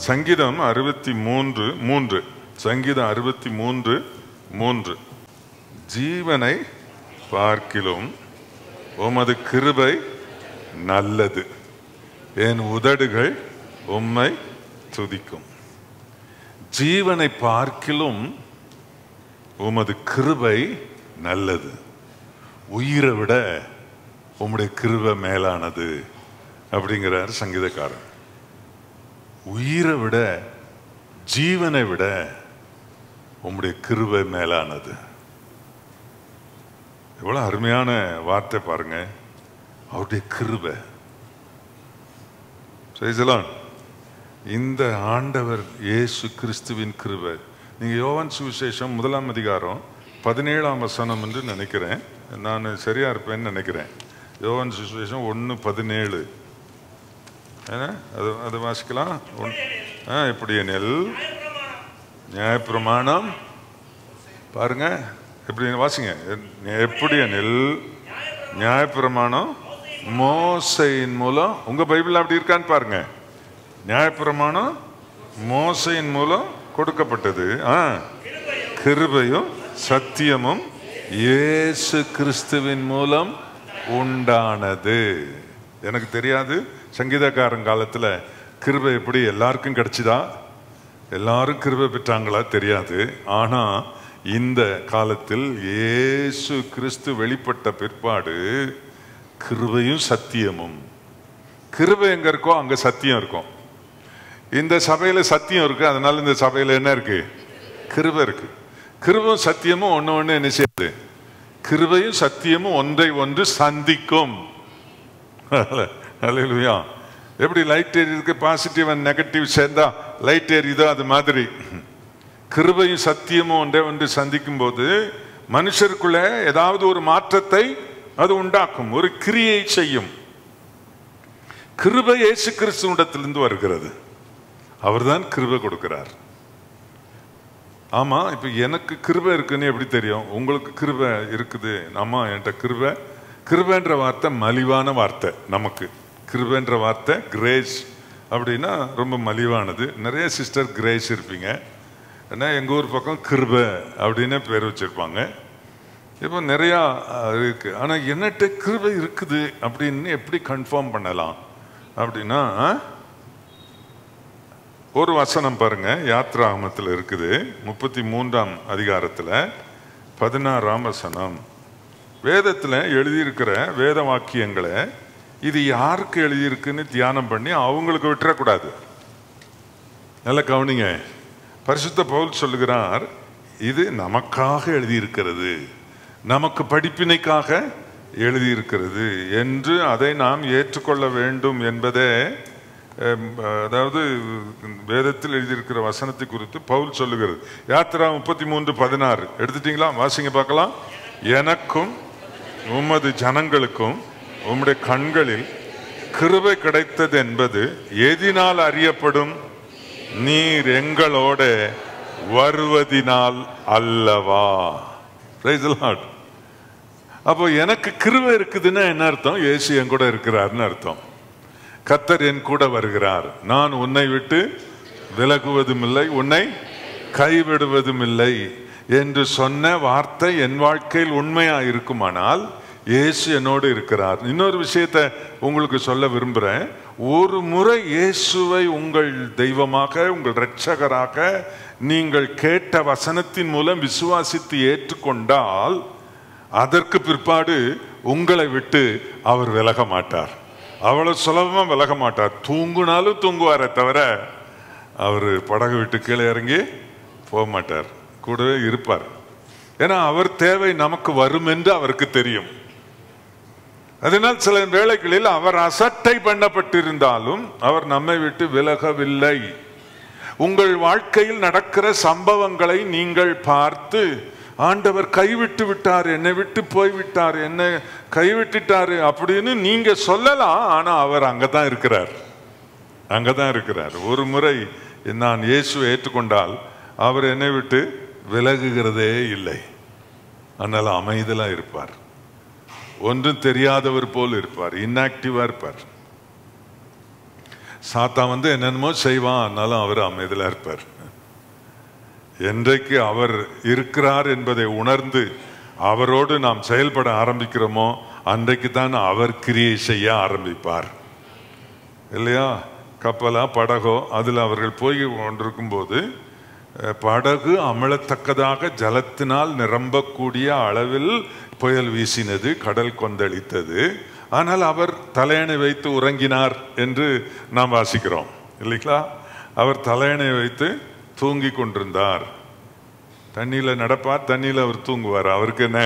சங்கீதம் அறுபத்தி மூன்று மூன்று சங்கீதம் அறுபத்தி மூன்று மூன்று ஜீவனை பார்க்கிலும் உமது கிருபை நல்லது என் உதடுகள் உம்மை துதிக்கும் ஜீவனை பார்க்கிலும் உமது கிருபை நல்லது உயிரை விட உம்முடைய கிருபை மேலானது அப்படிங்கிறார் சங்கீதக்காரன் உயிரை விட ஜீவனை விட உம்முடைய கிருபை மேலானது எவ்வளவு அருமையான வார்த்தை பாருங்க அவருடைய கிருபை செய்யலாம் இந்த ஆண்டவர் இயேசு கிறிஸ்துவின் கிருபை நீங்க யோவான் சுவிசேஷம் முதலாம் அதிகாரம் பதினேழாம் வசனம் என்று நினைக்கிறேன் நான் சரியா இருப்பேன்னு நினைக்கிறேன் யோவான் சுவிசேஷம் ஒன்று பதினேழு ஏன்னா அது அது வாசிக்கலாம் ஒன்- ஆ இப்படி எனில் நியாயப்பிரமாணம் பாருங்க எப்படி வாசிங்க எப்படி எனில் நியாயப்பிரமாணம் மோசையின் மூலம் உங்க பைபிள் அப்படி இருக்கான்னு பாருங்க நியாயப்பிரமாணம் மோசையின் மூலம் கொடுக்கப்பட்டது ஆ கிருபையும் சத்தியமும் இயேசு கிறிஸ்துவின் மூலம் உண்டானது எனக்கு தெரியாது சங்கீதக்காரன் காலத்துல கிருபை எப்படி எல்லாருக்கும் கிடைச்சுதா எல்லாரும் கிருபை பெற்றாங்களா தெரியாது ஆனா இந்த காலத்தில் இயேசு கிறிஸ்து வெளிப்பட்ட பிற்பாடு கிருபையும் சத்தியமும் கிருபை எங்க இருக்கோ அங்க சத்தியம் இருக்கும் இந்த சபையில சத்தியம் இருக்கு அதனால இந்த சபையில என்ன இருக்கு கிருபை இருக்கு கிருபையும் சத்தியமும் ஒண்ணு ஒண்ணு என்ன செய்யுது கிருபையும் சத்தியமும் ஒன்றை ஒன்று சந்திக்கும் அல்லேலூயா எப்படி லைட் எரியுதுக்கு பாசிட்டிவ் அண்ட் நெகட்டிவ் சேர்ந்தா லைட் எரியுதோ அது மாதிரி கிருபையும் சத்தியமும் ஒன்றே ஒன்று சந்திக்கும் போது மனுஷருக்குள்ள ஏதாவது ஒரு மாற்றத்தை அது உண்டாக்கும் ஒரு கிரியை செய்யும் கிருபை இயேசு கிறிஸ்துவிடத்திலிருந்து வருகிறது அவர்தான் கிருபை கொடுக்கிறார் ஆமா இப்ப எனக்கு கிருபை இருக்குன்னு எப்படி தெரியும் உங்களுக்கு கிருபை இருக்குது ஆமா என்கிட்ட கிருபை கிருபைன்ற வார்த்தை மலிவான வார்த்தை நமக்கு கிருபைன்ற வார்த்தை கிரேஸ் அப்படின்னா ரொம்ப மலிவானது நிறைய சிஸ்டர் கிரேஸ் இருப்பீங்க ஏன்னா எங்க ஊர் பக்கம் கிருபை அப்படின்னு பேர் வச்சிருப்பாங்க இப்போ நிறையா அஹ், இருக்கு ஆனா என்னட்ட கிருபை இருக்குது அப்படின்னு எப்படி கன்ஃபார்ம் பண்ணலாம் அப்படின்னா அஹ், ஒரு வசனம் பாருங்க யாத்ராகமத்தில் இருக்குது முப்பத்தி மூன்றாம் அதிகாரத்தில் பதினாறாம் வசனம் வேதத்தில் எழுதியிருக்கிற வேத வாக்கியங்களை இது யாருக்கு எழுதியிருக்குன்னு தியானம் பண்ணி அவங்களுக்கு விட்டுறக்கூடாது நல்ல கவனிங்க பரிசுத்த பவுல் சொல்லுகிறார் இது நமக்காக எழுதியிருக்கிறது நமக்கு படிப்பினைக்காக எழுதியிருக்கிறது என்று அதை நாம் ஏற்றுக்கொள்ள வேண்டும் என்பதே அம், அதாவது வேதத்தில் எழுதியிருக்கிற வசனத்தை குறித்து பவுல் சொல்லுகிறது யாத்திரா முப்பத்தி மூன்று பதினாறு எடுத்துட்டீங்களா வாசிங்க பார்க்கலாம் எனக்கும் உமது ஜனங்களுக்கும் உம்முடைய கண்களில் கிருபை கிடைத்தது என்பது எதினால் அறியப்படும் நீர் எங்களோட வருவதினால் அல்லவா Praise the Lord. அப்போ எனக்கு கிருபை இருக்குதுன்னா என்ன அர்த்தம் இயேசு என் கூட இருக்கிறார்னு அர்த்தம் கத்தர் என் கூட வருகிறார் நான் உன்னை விட்டு விலகுவதும் இல்லை உன்னை கைவிடுவதும் இல்லை என்று சொன்ன வார்த்தை என் வாழ்க்கையில் உண்மையா இருக்குமானால் இயேசு என்னோடு இருக்கிறார் இன்னொரு விஷயத்தை உங்களுக்கு சொல்ல விரும்புகிறேன் ஒரு முறை இயேசுவை உங்கள் தெய்வமாக உங்கள் இரட்சகராக நீங்கள் கேட்ட வசனத்தின் மூலம் விசுவாசித்து ஏற்றுக்கொண்டால் அதற்கு பிற்பாடு உங்களை விட்டு அவர் விலக மாட்டார் அவ்வளவு சுலபமா விலக மாட்டார் தூங்குனாலும் தூங்குவாரே தவிர அவர் படகு விட்டு கீழே இறங்கி போக மாட்டார் கூடவே இருப்பார் ஏன்னா அவர் தேவை நமக்கு வரும் என்று அவருக்கு தெரியும் அதனால் சில வேளைகளில் அவர் அசட்டை பண்ணப்பட்டிருந்தாலும் அவர் நம்மை விட்டு விலகவில்லை உங்கள் வாழ்க்கையில் நடக்கிற சம்பவங்களை நீங்கள் பார்த்து ஆண்டவர் கைவிட்டு விட்டார் என்னை விட்டு போய்விட்டார் என்னை கைவிட்டுட்டாரு அப்படின்னு நீங்க சொல்லலாம் ஆனா அவர் அங்கதான் இருக்கிறார் அங்கதான் இருக்கிறார் ஒரு முறை நான் இயேசுவை ஏற்றுக்கொண்டால் அவர் என்னை விட்டு விலகுகிறதே இல்லை அதனால அமைதலா இருப்பார் ஒன்றும் தெரியாதவர் போல் இருப்பார் இன்ஆக்டிவா இருப்பார் சாத்தான் வந்து என்னென்னமோ செய்வான் ஆனாலும் அவர் அமைதியில் இருப்பார் என்றைக்கு அவர் இருக்கிறார் என்பதை உணர்ந்து அவரோடு நாம் செயல்பட ஆரம்பிக்கிறோமோ அன்றைக்கு தான் அவர் கிரியை செய்ய ஆரம்பிப்பார் இல்லையா கப்பலா படகோ அதில் அவர்கள் போய் கொண்டிருக்கும் போது அஹ், படகு அமலத்தக்கதாக ஜலத்தினால் நிரம்பக்கூடிய அளவில் புயல் வீசினது கடல் கொந்தளித்தது ஆனால் அவர் தலையணை வைத்து உறங்கினார் என்று நாம் வாசிக்கிறோம் இல்லைங்களா அவர் தலையணை வைத்து தூங்கி கொண்டிருந்தார் தண்ணியில நடப்பார் தண்ணியில அவர் தூங்குவார் அவருக்கு என்ன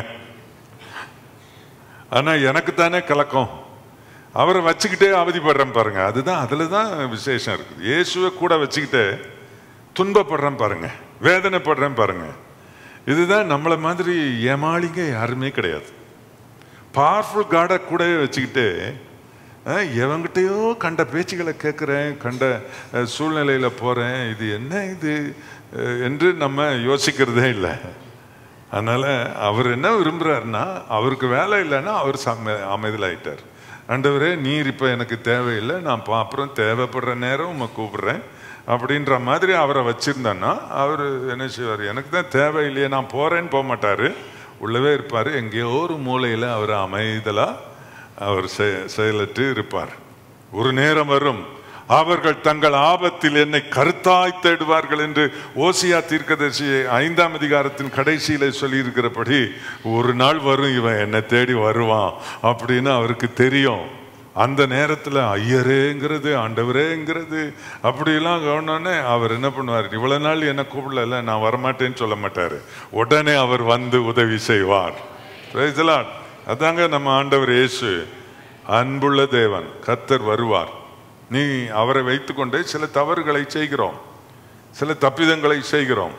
ஆனா எனக்கு தானே கலக்கம் அவரை வச்சுக்கிட்டே அவதிப்படுறேன் பாருங்க அதுதான் அதுல தான் விசேஷம் இருக்குது இயேசுவை கூட வச்சுக்கிட்டு துன்பப்படுறேன் பாருங்க வேதனைப்படுறேன் பாருங்க இதுதான் நம்மளை மாதிரி ஏமாளிங்க யாருமே கிடையாது பவர்ஃபுல் காடை கூடவே வச்சுக்கிட்டு அஹ், எவங்கிட்டயோ கண்ட பேச்சுகளை கேட்குறேன் கண்ட அஹ், சூழ்நிலையில போறேன் இது என்ன இது அஹ், என்று நம்ம யோசிக்கிறதே இல்லை அதனால அவர் என்ன விரும்புறாருன்னா அவருக்கு வேலை இல்லைன்னா அவர் சம அமைதியில் ஆயிட்டார் ஆண்டவரே நீர் இப்போ எனக்கு தேவையில்லை நான் பா- அப்புறம் தேவைப்படுற நேரம் உம்மை கூப்பிடுறேன் அப்படின்ற மாதிரி அவரை வச்சிருந்தேன்னா அவர் என்ன செய்வார் எனக்கு தான் தேவையில்லையே நான் போறேன்னு போக மாட்டாரு உள்ளவே இருப்பார் எங்கேயோ ஒரு மூலையில் அவர் அமைதலா அவர் செ- செயலற்று இருப்பார் ஒரு நேரம் வரும் அவர்கள் தங்கள் ஆபத்தில் என்னை கருத்தாய் தேடுவார்கள் என்று ஓசியா தீர்க்கதரிசி ஐந்தாம் அதிகாரத்தின் கடைசியில சொல்லியிருக்கிறபடி ஒரு நாள் வரும் இவன் என்னை தேடி வருவான் அப்படின்னு அவருக்கு தெரியும் அந்த நேரத்தில் ஐயரேங்கிறது ஆண்டவரேங்கிறது அப்படிலாம் கவனோடனே அவர் என்ன பண்ணுவார் இவ்வளவு நாள் என்ன கூப்பிடல நான் வரமாட்டேன்னு சொல்ல மாட்டாரு உடனே அவர் வந்து உதவி செய்வார் Praise the Lord. அதாங்க நம்ம ஆண்டவர் இயேசு அன்புள்ள தேவன் கத்தர் வருவார் நீ அவரை வைத்துக்கொண்டே சில தவறுகளை செய்கிறோம் சில தப்பிதங்களை செய்கிறோம்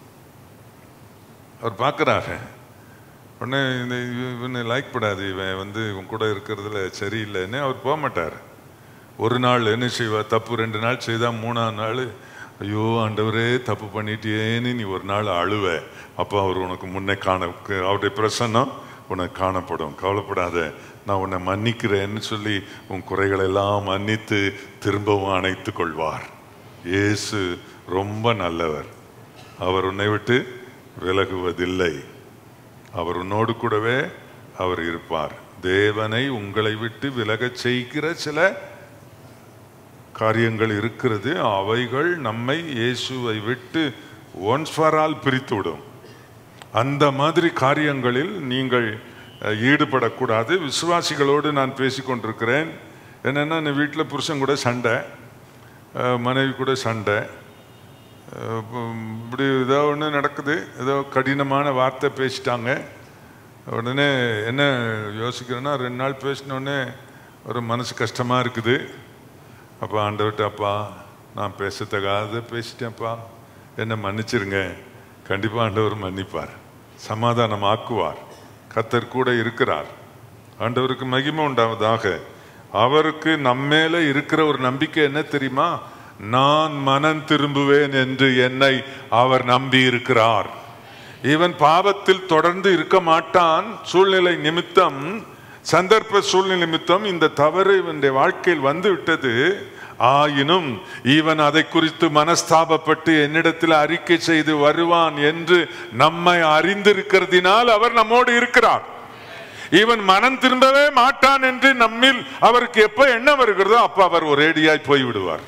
அவர் பார்க்குறாரு உடனே இந்த இவனை லைக் படாது இவன் வந்து இவன் கூட இருக்கிறதுல சரியில்லைன்னு அவர் போக மாட்டார் ஒரு நாள் என்ன செய்வா தப்பு ரெண்டு நாள் செய்தா மூணாம் நாள் ஐயோ ஆண்டவரே தப்பு பண்ணிட்டேன்னு நீ ஒரு நாள் அழுவ அப்போ அவர் உனக்கு முன்னே காண அவருடைய பிரசன்னம் உனக்கு காணப்படும் கவலைப்படாத நான் உன்னை மன்னிக்கிறேன்னு சொல்லி உன் குறைகளை எல்லாம் மன்னித்து திரும்பவும் அணைத்து கொள்வார் இயேசு ரொம்ப நல்லவர் அவர் உன்னை விட்டு விலகுவதில்லை அவர் உன்னோடு கூடவே அவர் இருப்பார் தேவனை உங்களை விட்டு விலகச் செய்கிற சில காரியங்கள் இருக்கிறது அவைகள் நம்மை இயேசுவை விட்டு ஒன்ஸ் ஃபார் ஆல் பிரித்து விடும் அந்த மாதிரி காரியங்களில் நீங்கள் அஹ், ஈடுபடக்கூடாது விசுவாசிகளோடு நான் பேசி கொண்டிருக்கிறேன் என்னென்னா இந்த வீட்டில் புருஷன் கூட சண்டை அஹ், மனைவி கூட சண்டை அஹ், இப்போ இப்படி ஏதோ ஒன்று நடக்குது ஏதோ கடினமான வார்த்தை பேசிட்டாங்க உடனே என்ன யோசிக்கிறேன்னா ரெண்டு நாள் பேசினோடனே ஒரு மனசு கஷ்டமாக இருக்குது அப்போ ஆண்டவர்கிட்ட அப்பா நான் பேசத்தகாத பேசிட்டேன்ப்பா என்னை மன்னிச்சிருங்க கண்டிப்பாக ஆண்டவர் மன்னிப்பார் சமாதானம் ஆக்குவார் கத்தர் கூட இருக்கிறார் ஆண்டவருக்கு மகிமை உண்டாவதாக அவருக்கு நம்மேல இருக்கிற ஒரு நம்பிக்கை என்ன தெரியுமா நான் மனம் திரும்புவேன் என்று என்னை அவர் நம்பி இருக்கிறார் இவன் பாவத்தில் தொடர்ந்து இருக்க மாட்டான் சூழ்நிலை நிமித்தம் சந்தர்ப்ப சூழ்நிலை நிமித்தம் இந்த தவறு இவனுடைய வாழ்க்கையில் வந்து விட்டது ஆயினும் இவன் அதை குறித்து மனஸ்தாபப்பட்டு என்னிடத்தில் அறிக்கை செய்து வருவான் என்று நம்மை அறிந்திருக்கிறதினால் அவர் நம்மோடு இருக்கிறார் இவன் மனம் திரும்பவே மாட்டான் என்று நம்மில் அவருக்கு எப்ப எண்ணம் வருகிறதோ அப்ப அவர் ஒரேடியாய் போய்விடுவார்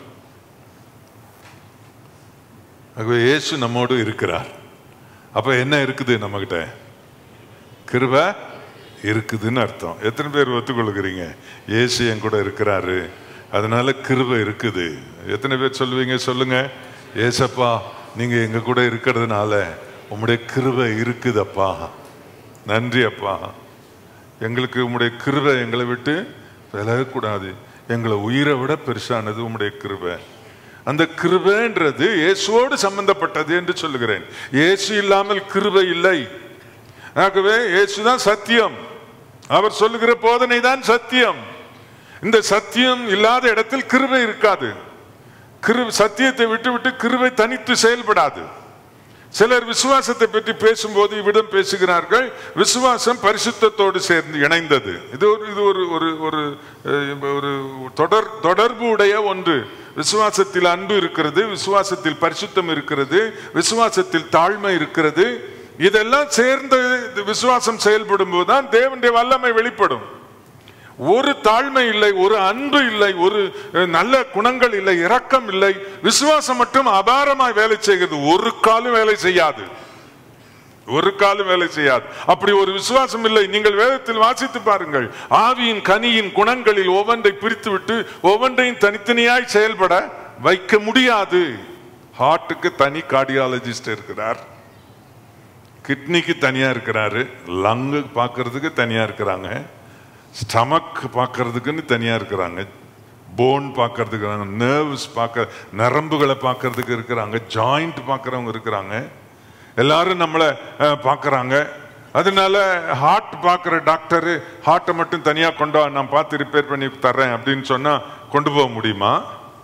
ஆகவே இயேசு நம்மோடு இருக்கிறார் அப்ப என்ன இருக்குது நம்மகிட்ட கிருப இருக்குதுன்னு அர்த்தம் எத்தனை பேர் ஒத்துக்கொள்கிறீங்க இயேசு என் கூட இருக்கிறாரு அதனால கிருப இருக்குது எத்தனை பேர் சொல்லுவீங்க சொல்லுங்க ஏசப்பா நீங்க எங்க கூட இருக்கிறதுனால உம்முடைய கிருப இருக்குதப்பா நன்றி அப்பா எங்களுக்கு உம்முடைய கிருபை எங்களை விட்டு விலகக்கூடாது எங்களை உயிரை விட பெருசானது உம்முடைய கிருபை அந்த கிருபைன்றது இயேசுவோடு சம்பந்தப்பட்டது என்று சொல்லுகிறேன் இயேசு இல்லாமல் கிருபை இல்லை ஆகவே இயேசுதான் சத்தியம் அவர் சொல்லுகிற போதனை தான் சத்தியம் இந்த சத்தியம் இல்லாத இடத்தில் கிருபை இருக்காது கிரு சத்தியத்தை விட்டு விட்டு கிருபை தனித்து செயல்படாது சிலர் விசுவாசத்தை பற்றி பேசும்போது இவ்விடம் பேசுகிறார்கள் விசுவாசம் பரிசுத்தத்தோடு சேர்ந்து இணைந்தது இது ஒரு இது ஒரு ஒரு ஒரு அஹ், ஒரு தொடர் தொடர்பு உடைய ஒன்று விசுவாசத்தில் அன்பு இருக்கிறது விசுவாசத்தில் பரிசுத்தம் இருக்கிறது விசுவாசத்தில் தாழ்மை இருக்கிறது இதெல்லாம் சேர்ந்து விசுவாசம் செயல்படும் போதுதான் தேவனுடைய வல்லமை வெளிப்படும் ஒரு தாழ்மை இல்லை ஒரு அன்பு இல்லை ஒரு அஹ், நல்ல குணங்கள் இல்லை இரக்கம் இல்லை விசுவாசம் மட்டும் அபாரமாய் வேலை செய்கிறது ஒரு காலும் வேலை செய்யாது ஒரு காலும் வேலை செய்யாது அப்படி ஒரு விசுவாசம் இல்லை நீங்கள் வேதத்தில் வாசித்து பாருங்கள் ஆவியின் கனியின் குணங்களில் ஒவ்வொன்றை பிரித்து விட்டு ஒவ்வொன்றையும் தனித்தனியாய் செயல்பட வைக்க முடியாது ஹார்ட்டுக்கு தனி கார்டியாலஜிஸ்ட் இருக்கிறார் கிட்னிக்கு தனியா இருக்கிறாரு லங்கு பார்க்கறதுக்கு தனியா இருக்கிறாங்க ஸ்டமக் பார்க்கறதுக்குன்னு தனியா இருக்கிறாங்க போன் பார்க்கறதுக்கு நர்வ்ஸ் பார்க்க நரம்புகளை பார்க்கறதுக்கு இருக்கிறாங்க ஜாயிண்ட் பார்க்கறவங்க இருக்கிறாங்க எல்லாரும் நம்மளை அஹ், பார்க்கறாங்க அதனால ஹார்ட் பார்க்குற டாக்டர் ஹார்ட்டை மட்டும் தனியா கொண்டு வா, நான் பார்த்து ரிப்பேர் பண்ணி தர்றேன் அப்படின்னு சொன்னா கொண்டு போக முடியுமா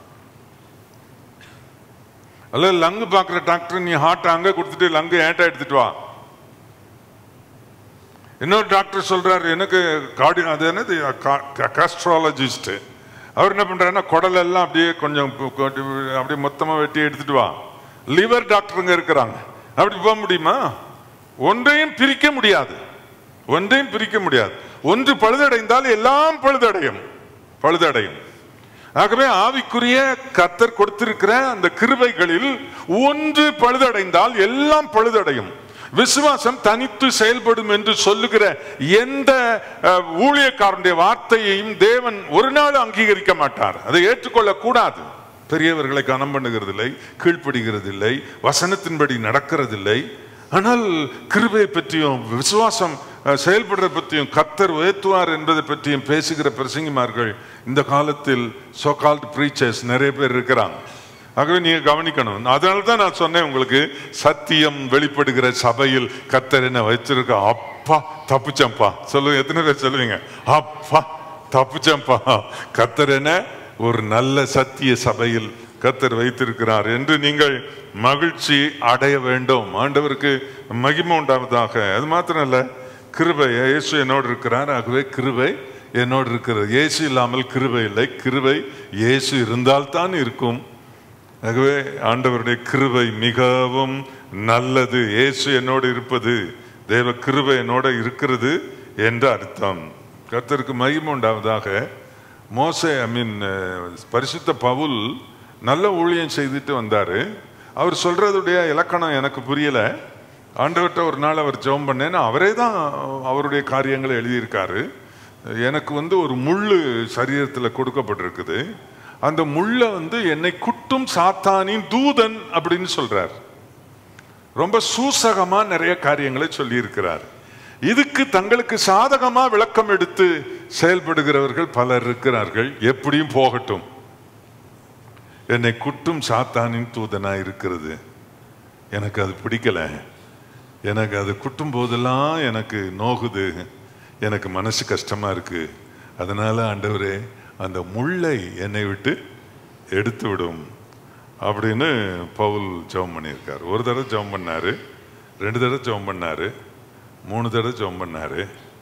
அல்ல லங்கு பார்க்குற டாக்டர் நீ ஹார்ட் அங்க கொடுத்துட்டு லங்கு ஏன்டா எடுத்துட்டு வா இன்னொரு டாக்டர் சொல்றாரு எனக்கு கார்டி அது என்னது காஸ்ட்ராலஜிஸ்ட் அவர் என்ன பண்றாருன்னா குடல் எல்லாம் அப்படியே கொஞ்சம் பு- கொட்டி- அப்படியே மொத்தமா வெட்டி எடுத்துட்டு வா லிவர் டாக்டருங்க இருக்கிறாங்க அப்படி போக முடியுமா ஒன்றையும் பிரிக்க முடியாது ஒன்றையும் பிரிக்க முடியாது ஒன்று பழுதடைந்தால் எல்லாம் பழுதடையும் பழுதடையும் ஆகவே ஆவிக்குரிய கர்த்தர் கொடுத்திருக்கிற அந்த கிருபைகளில் ஒன்று பழுதடைந்தால் எல்லாம் பழுதடையும் விசுவாசம் தனித்து செயல்படும் என்று சொல்லுகிற எந்த அஹ், ஊழியக்காரனுடைய வார்த்தையையும் தேவன் ஒரு நாள் அங்கீகரிக்க மாட்டார் அதை ஏற்றுக்கொள்ள கூடாது பெரியவர்களை கனம் பண்ணுகிறதில்லை கீழ்ப்படுகிறதில்லை வசனத்தின்படி நடக்கிறதில்லை ஆனால் கிருபை பற்றியும் விசுவாசம் அஹ், செயல்படுறதை பற்றியும் கத்தர் உயர்த்துவார் என்பதை பற்றியும் பேசுகிற பிரசங்கிமார்கள் இந்த காலத்தில் சோகால்ட் ப்ரீச்சர்ஸ் நிறைய பேர் இருக்கிறாங்க ஆகவே நீங்க கவனிக்கணும் அதனால தான் நான் சொன்னேன் உங்களுக்கு சத்தியம் வெளிப்படுகிற சபையில் கத்தர் என்ன வச்சிருக்க அப்பா தப்புச்சம்பா சொல்லுங்க எத்தனை பேர் சொல்லுவீங்க அப்பா தப்புச்சம்பா கத்தர் என்ன ஒரு நல்ல சத்திய சபையில் கத்தர் வைத்திருக்கிறார் என்று நீங்கள் மகிழ்ச்சி அடைய வேண்டும் ஆண்டவருக்கு மகிமை உண்டாவதாக அது மாத்திரம் இல்ல கிருபை இயேசு என்னோடு இருக்கிறார் ஆகவே கிருபை என்னோடு இருக்கிறது இயேசு இல்லாமல் கிருபை இல்லை கிருபை இயேசு இருந்தால்தான் இருக்கும் ஆகவே ஆண்டவருடைய கிருபை மிகவும் நல்லது இயேசு என்னோடு இருப்பது தேவ கிருபை என்னோட இருக்கிறது என்ற அர்த்தம் கர்த்தருக்கு மகிமை உண்டாவதாக மோசே ஐ மீன் பரிசுத்த பவுல் நல்ல ஊழியம் செய்துட்டு வந்தாரு அவர் சொல்றதுடைய இலக்கணம் எனக்கு புரியல ஆண்டவர்கிட்ட ஒரு நாள் அவர் ஜெபம் பண்ணேன்னு அவரே தான் அவருடைய காரியங்களை எழுதியிருக்காரு எனக்கு வந்து ஒரு முள்ளு சரீரத்தில் கொடுக்கப்பட்டிருக்குது அந்த முள்ள வந்து என்னை குட்டும் சாத்தானின் தூதன் அப்படின்னு சொல்றார் ரொம்ப சூசகமா நிறைய காரியங்களை சொல்லியிருக்கிறார் இதுக்கு தங்களுக்கு சாதகமா விளக்கம் எடுத்து செயல்படுகிறவர்கள் பலர் இருக்கிறார்கள் எப்படியும் போகட்டும் என்னை குட்டும் சாத்தானின் தூதனா இருக்கிறது எனக்கு அது பிடிக்கல எனக்கு அது குட்டும் போதெல்லாம் எனக்கு நோகுது எனக்கு மனசு கஷ்டமா இருக்கு அதனால ஆண்டவரே அந்த முள்ளை என்னை விட்டு எடுத்து விடும் அப்படின்னு பவுல் ஜெபம் பண்ணியிருக்காரு ஒரு தடவை ஜெபம் பண்ணாரு ரெண்டு தடவை ஜெபம் பண்ணாரு மூணு தடவை ஜெபம் பண்ணாரு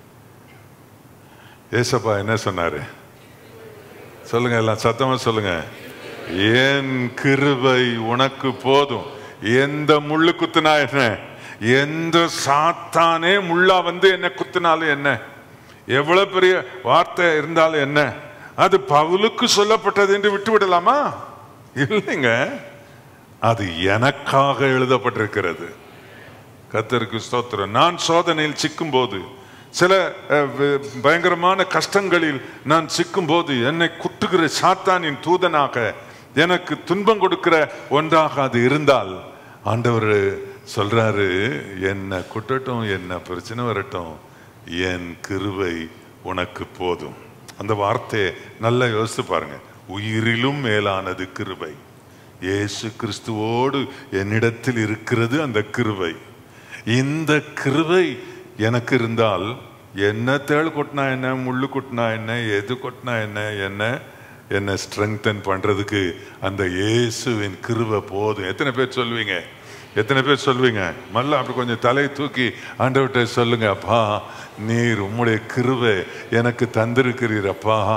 ஏசப்பா என்ன சொன்னாரு சொல்லுங்க எல்லாம் சத்தமா சொல்லுங்க என் கிருபை உனக்கு போதும் எந்த முள்ளு குத்துனா என்ன எந்த சாத்தானே முள்ளா வந்து என்ன குத்துனாலும் என்ன எவ்வளவு பெரிய வார்த்தை இருந்தாலும் என்ன அது பவுலுக்கு சொல்லப்பட்டது என்று விட்டு விடலாமா இல்லைங்க அது எனக்காக எழுதப்பட்டிருக்கிறது கத்தருக்கு ஸ்தோத்திரம் நான் சோதனையில் சிக்கும் போது சில அஹ், வ- பயங்கரமான கஷ்டங்களில் நான் சிக்கும் போது என்னை குட்டுகிற சாத்தானின் தூதனாக எனக்கு துன்பம் கொடுக்கிற ஒன்றாக அது இருந்தால் ஆண்டவர் சொல்றாரு என்ன குட்டட்டும் என்ன பிரச்சனை வரட்டும் என் கிருபை உனக்கு போதும் அந்த வார்த்தையை நல்லா யோசித்து பாருங்க உயிரிலும் மேலானது கிருபை இயேசு கிறிஸ்துவோடு என்னிடத்தில் இருக்கிறது அந்த கிருபை இந்த கிருபை எனக்கு இருந்தால் என்ன தேள் கொட்டினா என்ன முள்ளு கொட்டினா என்ன எது கொட்டினா என்ன என்ன என்ன ஸ்ட்ரெங்தன் பண்றதுக்கு அந்த இயேசுவின் கிருபை போதும் எத்தனை பேர் சொல்லுவீங்க எத்தனை பேர் சொல்லுவீங்க மல்ல அப்படி கொஞ்சம் தலையை தூக்கி ஆண்டவர்கிட்ட சொல்லுங்க அப்பா நீர் உம்முடைய கிருபை எனக்கு தந்திருக்கிறீர் அப்பா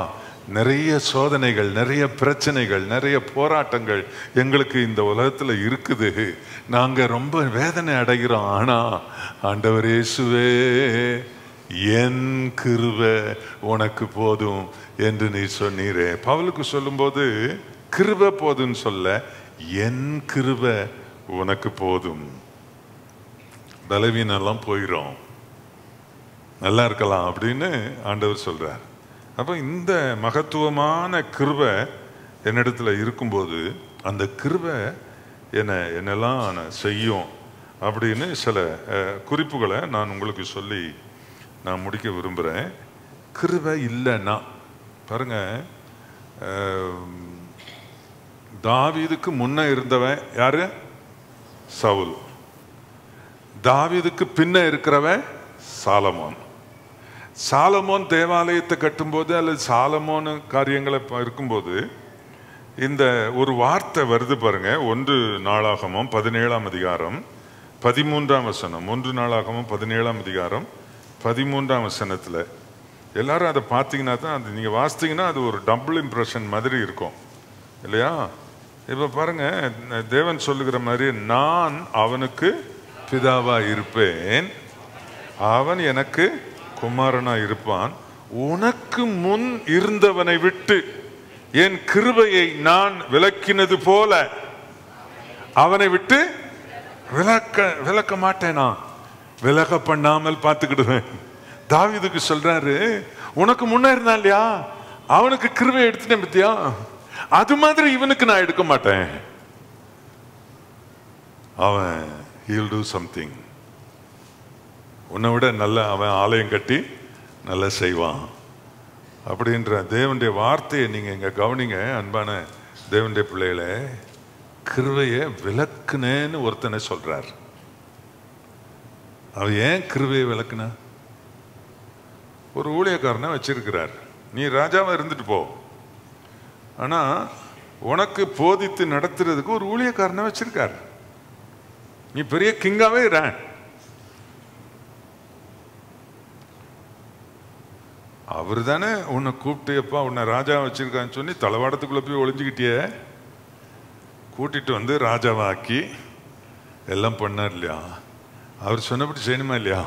நிறைய சோதனைகள் நிறைய பிரச்சனைகள் நிறைய போராட்டங்கள் எங்களுக்கு இந்த உலகத்துல இருக்குது நாங்க ரொம்ப வேதனை அடைகிறோம் ஆனா ஆண்டவர் இயேசுவே என் கிருபை உனக்கு போதும் என்று நீ சொன்னீரே பவுலுக்கு சொல்லும்போது கிருபை போதும்னு சொல்ல என் கிருபை உனக்கு போதும் பலவீனெல்லாம் போயிடும் நல்லா இருக்கலாம் அப்படின்னு ஆண்டவர் சொல்றார் அப்போ இந்த மகத்துவமான கிருபை என்னிடத்துல இருக்கும்போது அந்த கிருபை என்னை என்னெல்லாம் நான் செய்யும் அப்படின்னு சில அஹ், குறிப்புகளை நான் உங்களுக்கு சொல்லி நான் முடிக்க விரும்புகிறேன் கிருபை இல்லைன்னா பாருங்க அஹ், தாவீதுக்கு முன்ன இருந்தவன் யாரு சவுல் தாவீதுக்கு பின்ன இருக்கிறவன் சாலமோன் சாலமோன் தேவாலயத்தை கட்டும்போது அல்லது சாலமோன் காரியங்களை ப- இருக்கும்போது இந்த ஒரு வார்த்தை வருது பாருங்க ஒன்று நாளாகமும் பதினேழாம் அதிகாரம் பதிமூன்றாம் வசனம் ஒன்று நாளாகமும் பதினேழாம் அதிகாரம் பதிமூன்றாம் வசனத்துல எல்லாரும் அதை பார்த்தீங்கன்னா தான் அது நீங்க வாசித்தீங்கன்னா அது ஒரு டபுள் இம்ப்ரெஷன் மாதிரி இருக்கும் இல்லையா இப்ப பாருங்க தேவன் சொல்லுகிற மாதிரி நான் அவனுக்கு பிதாவா இருப்பேன் அவன் எனக்கு குமாரனா இருப்பான் உனக்கு முன் இருந்தவனை விட்டு என் கிருபையை நான் விலக்கினது போல அவனை விட்டு விலக்க விலக்க மாட்டேனா விலக பண்ணாமல் பார்த்துக்கிடுவேன் தாவீதுக்கு சொல்றாரு உனக்கு முன்ன இருந்தான் இல்லையா அவனுக்கு கிருபை எடுத்துட்டேன் பத்தியா அது மாதிரி இவனுக்கு நான் எடுக்க மாட்டேன் அவன் ஹீல் டூ சம்திங் உன்னை விட நல்ல அவன் ஆலயம் கட்டி நல்லா செய்வான் அப்படின்ற தேவனுடைய வார்த்தையை நீங்க இங்க கவனிங்க அன்பான தேவனுடைய பிள்ளைகளே கிருவையை விளக்குனேன்னு ஒருத்தனை சொல்றார் அவன் ஏன் கிருவையை விளக்குன ஒரு ஊழியக்காரனை வச்சிருக்கிறார் நீ ராஜாவா இருந்துட்டு போ ஆனா உனக்கு போதித்து நடத்துறதுக்கு ஒரு ஊழியக்காரனை வச்சிருக்கார் நீ பெரிய கிங்காவே இரு அவர் தானே உன்னை கூப்பிட்டு எப்பா உன்னை ராஜா வச்சிருக்கான்னு சொல்லி தளவாடத்துக்குள்ள போய் ஒளிஞ்சுக்கிட்டியே கூட்டிட்டு வந்து ராஜாவாக்கி எல்லாம் பண்ணார் இல்லையா அவர் சொன்னபடி செய்யணுமா இல்லையா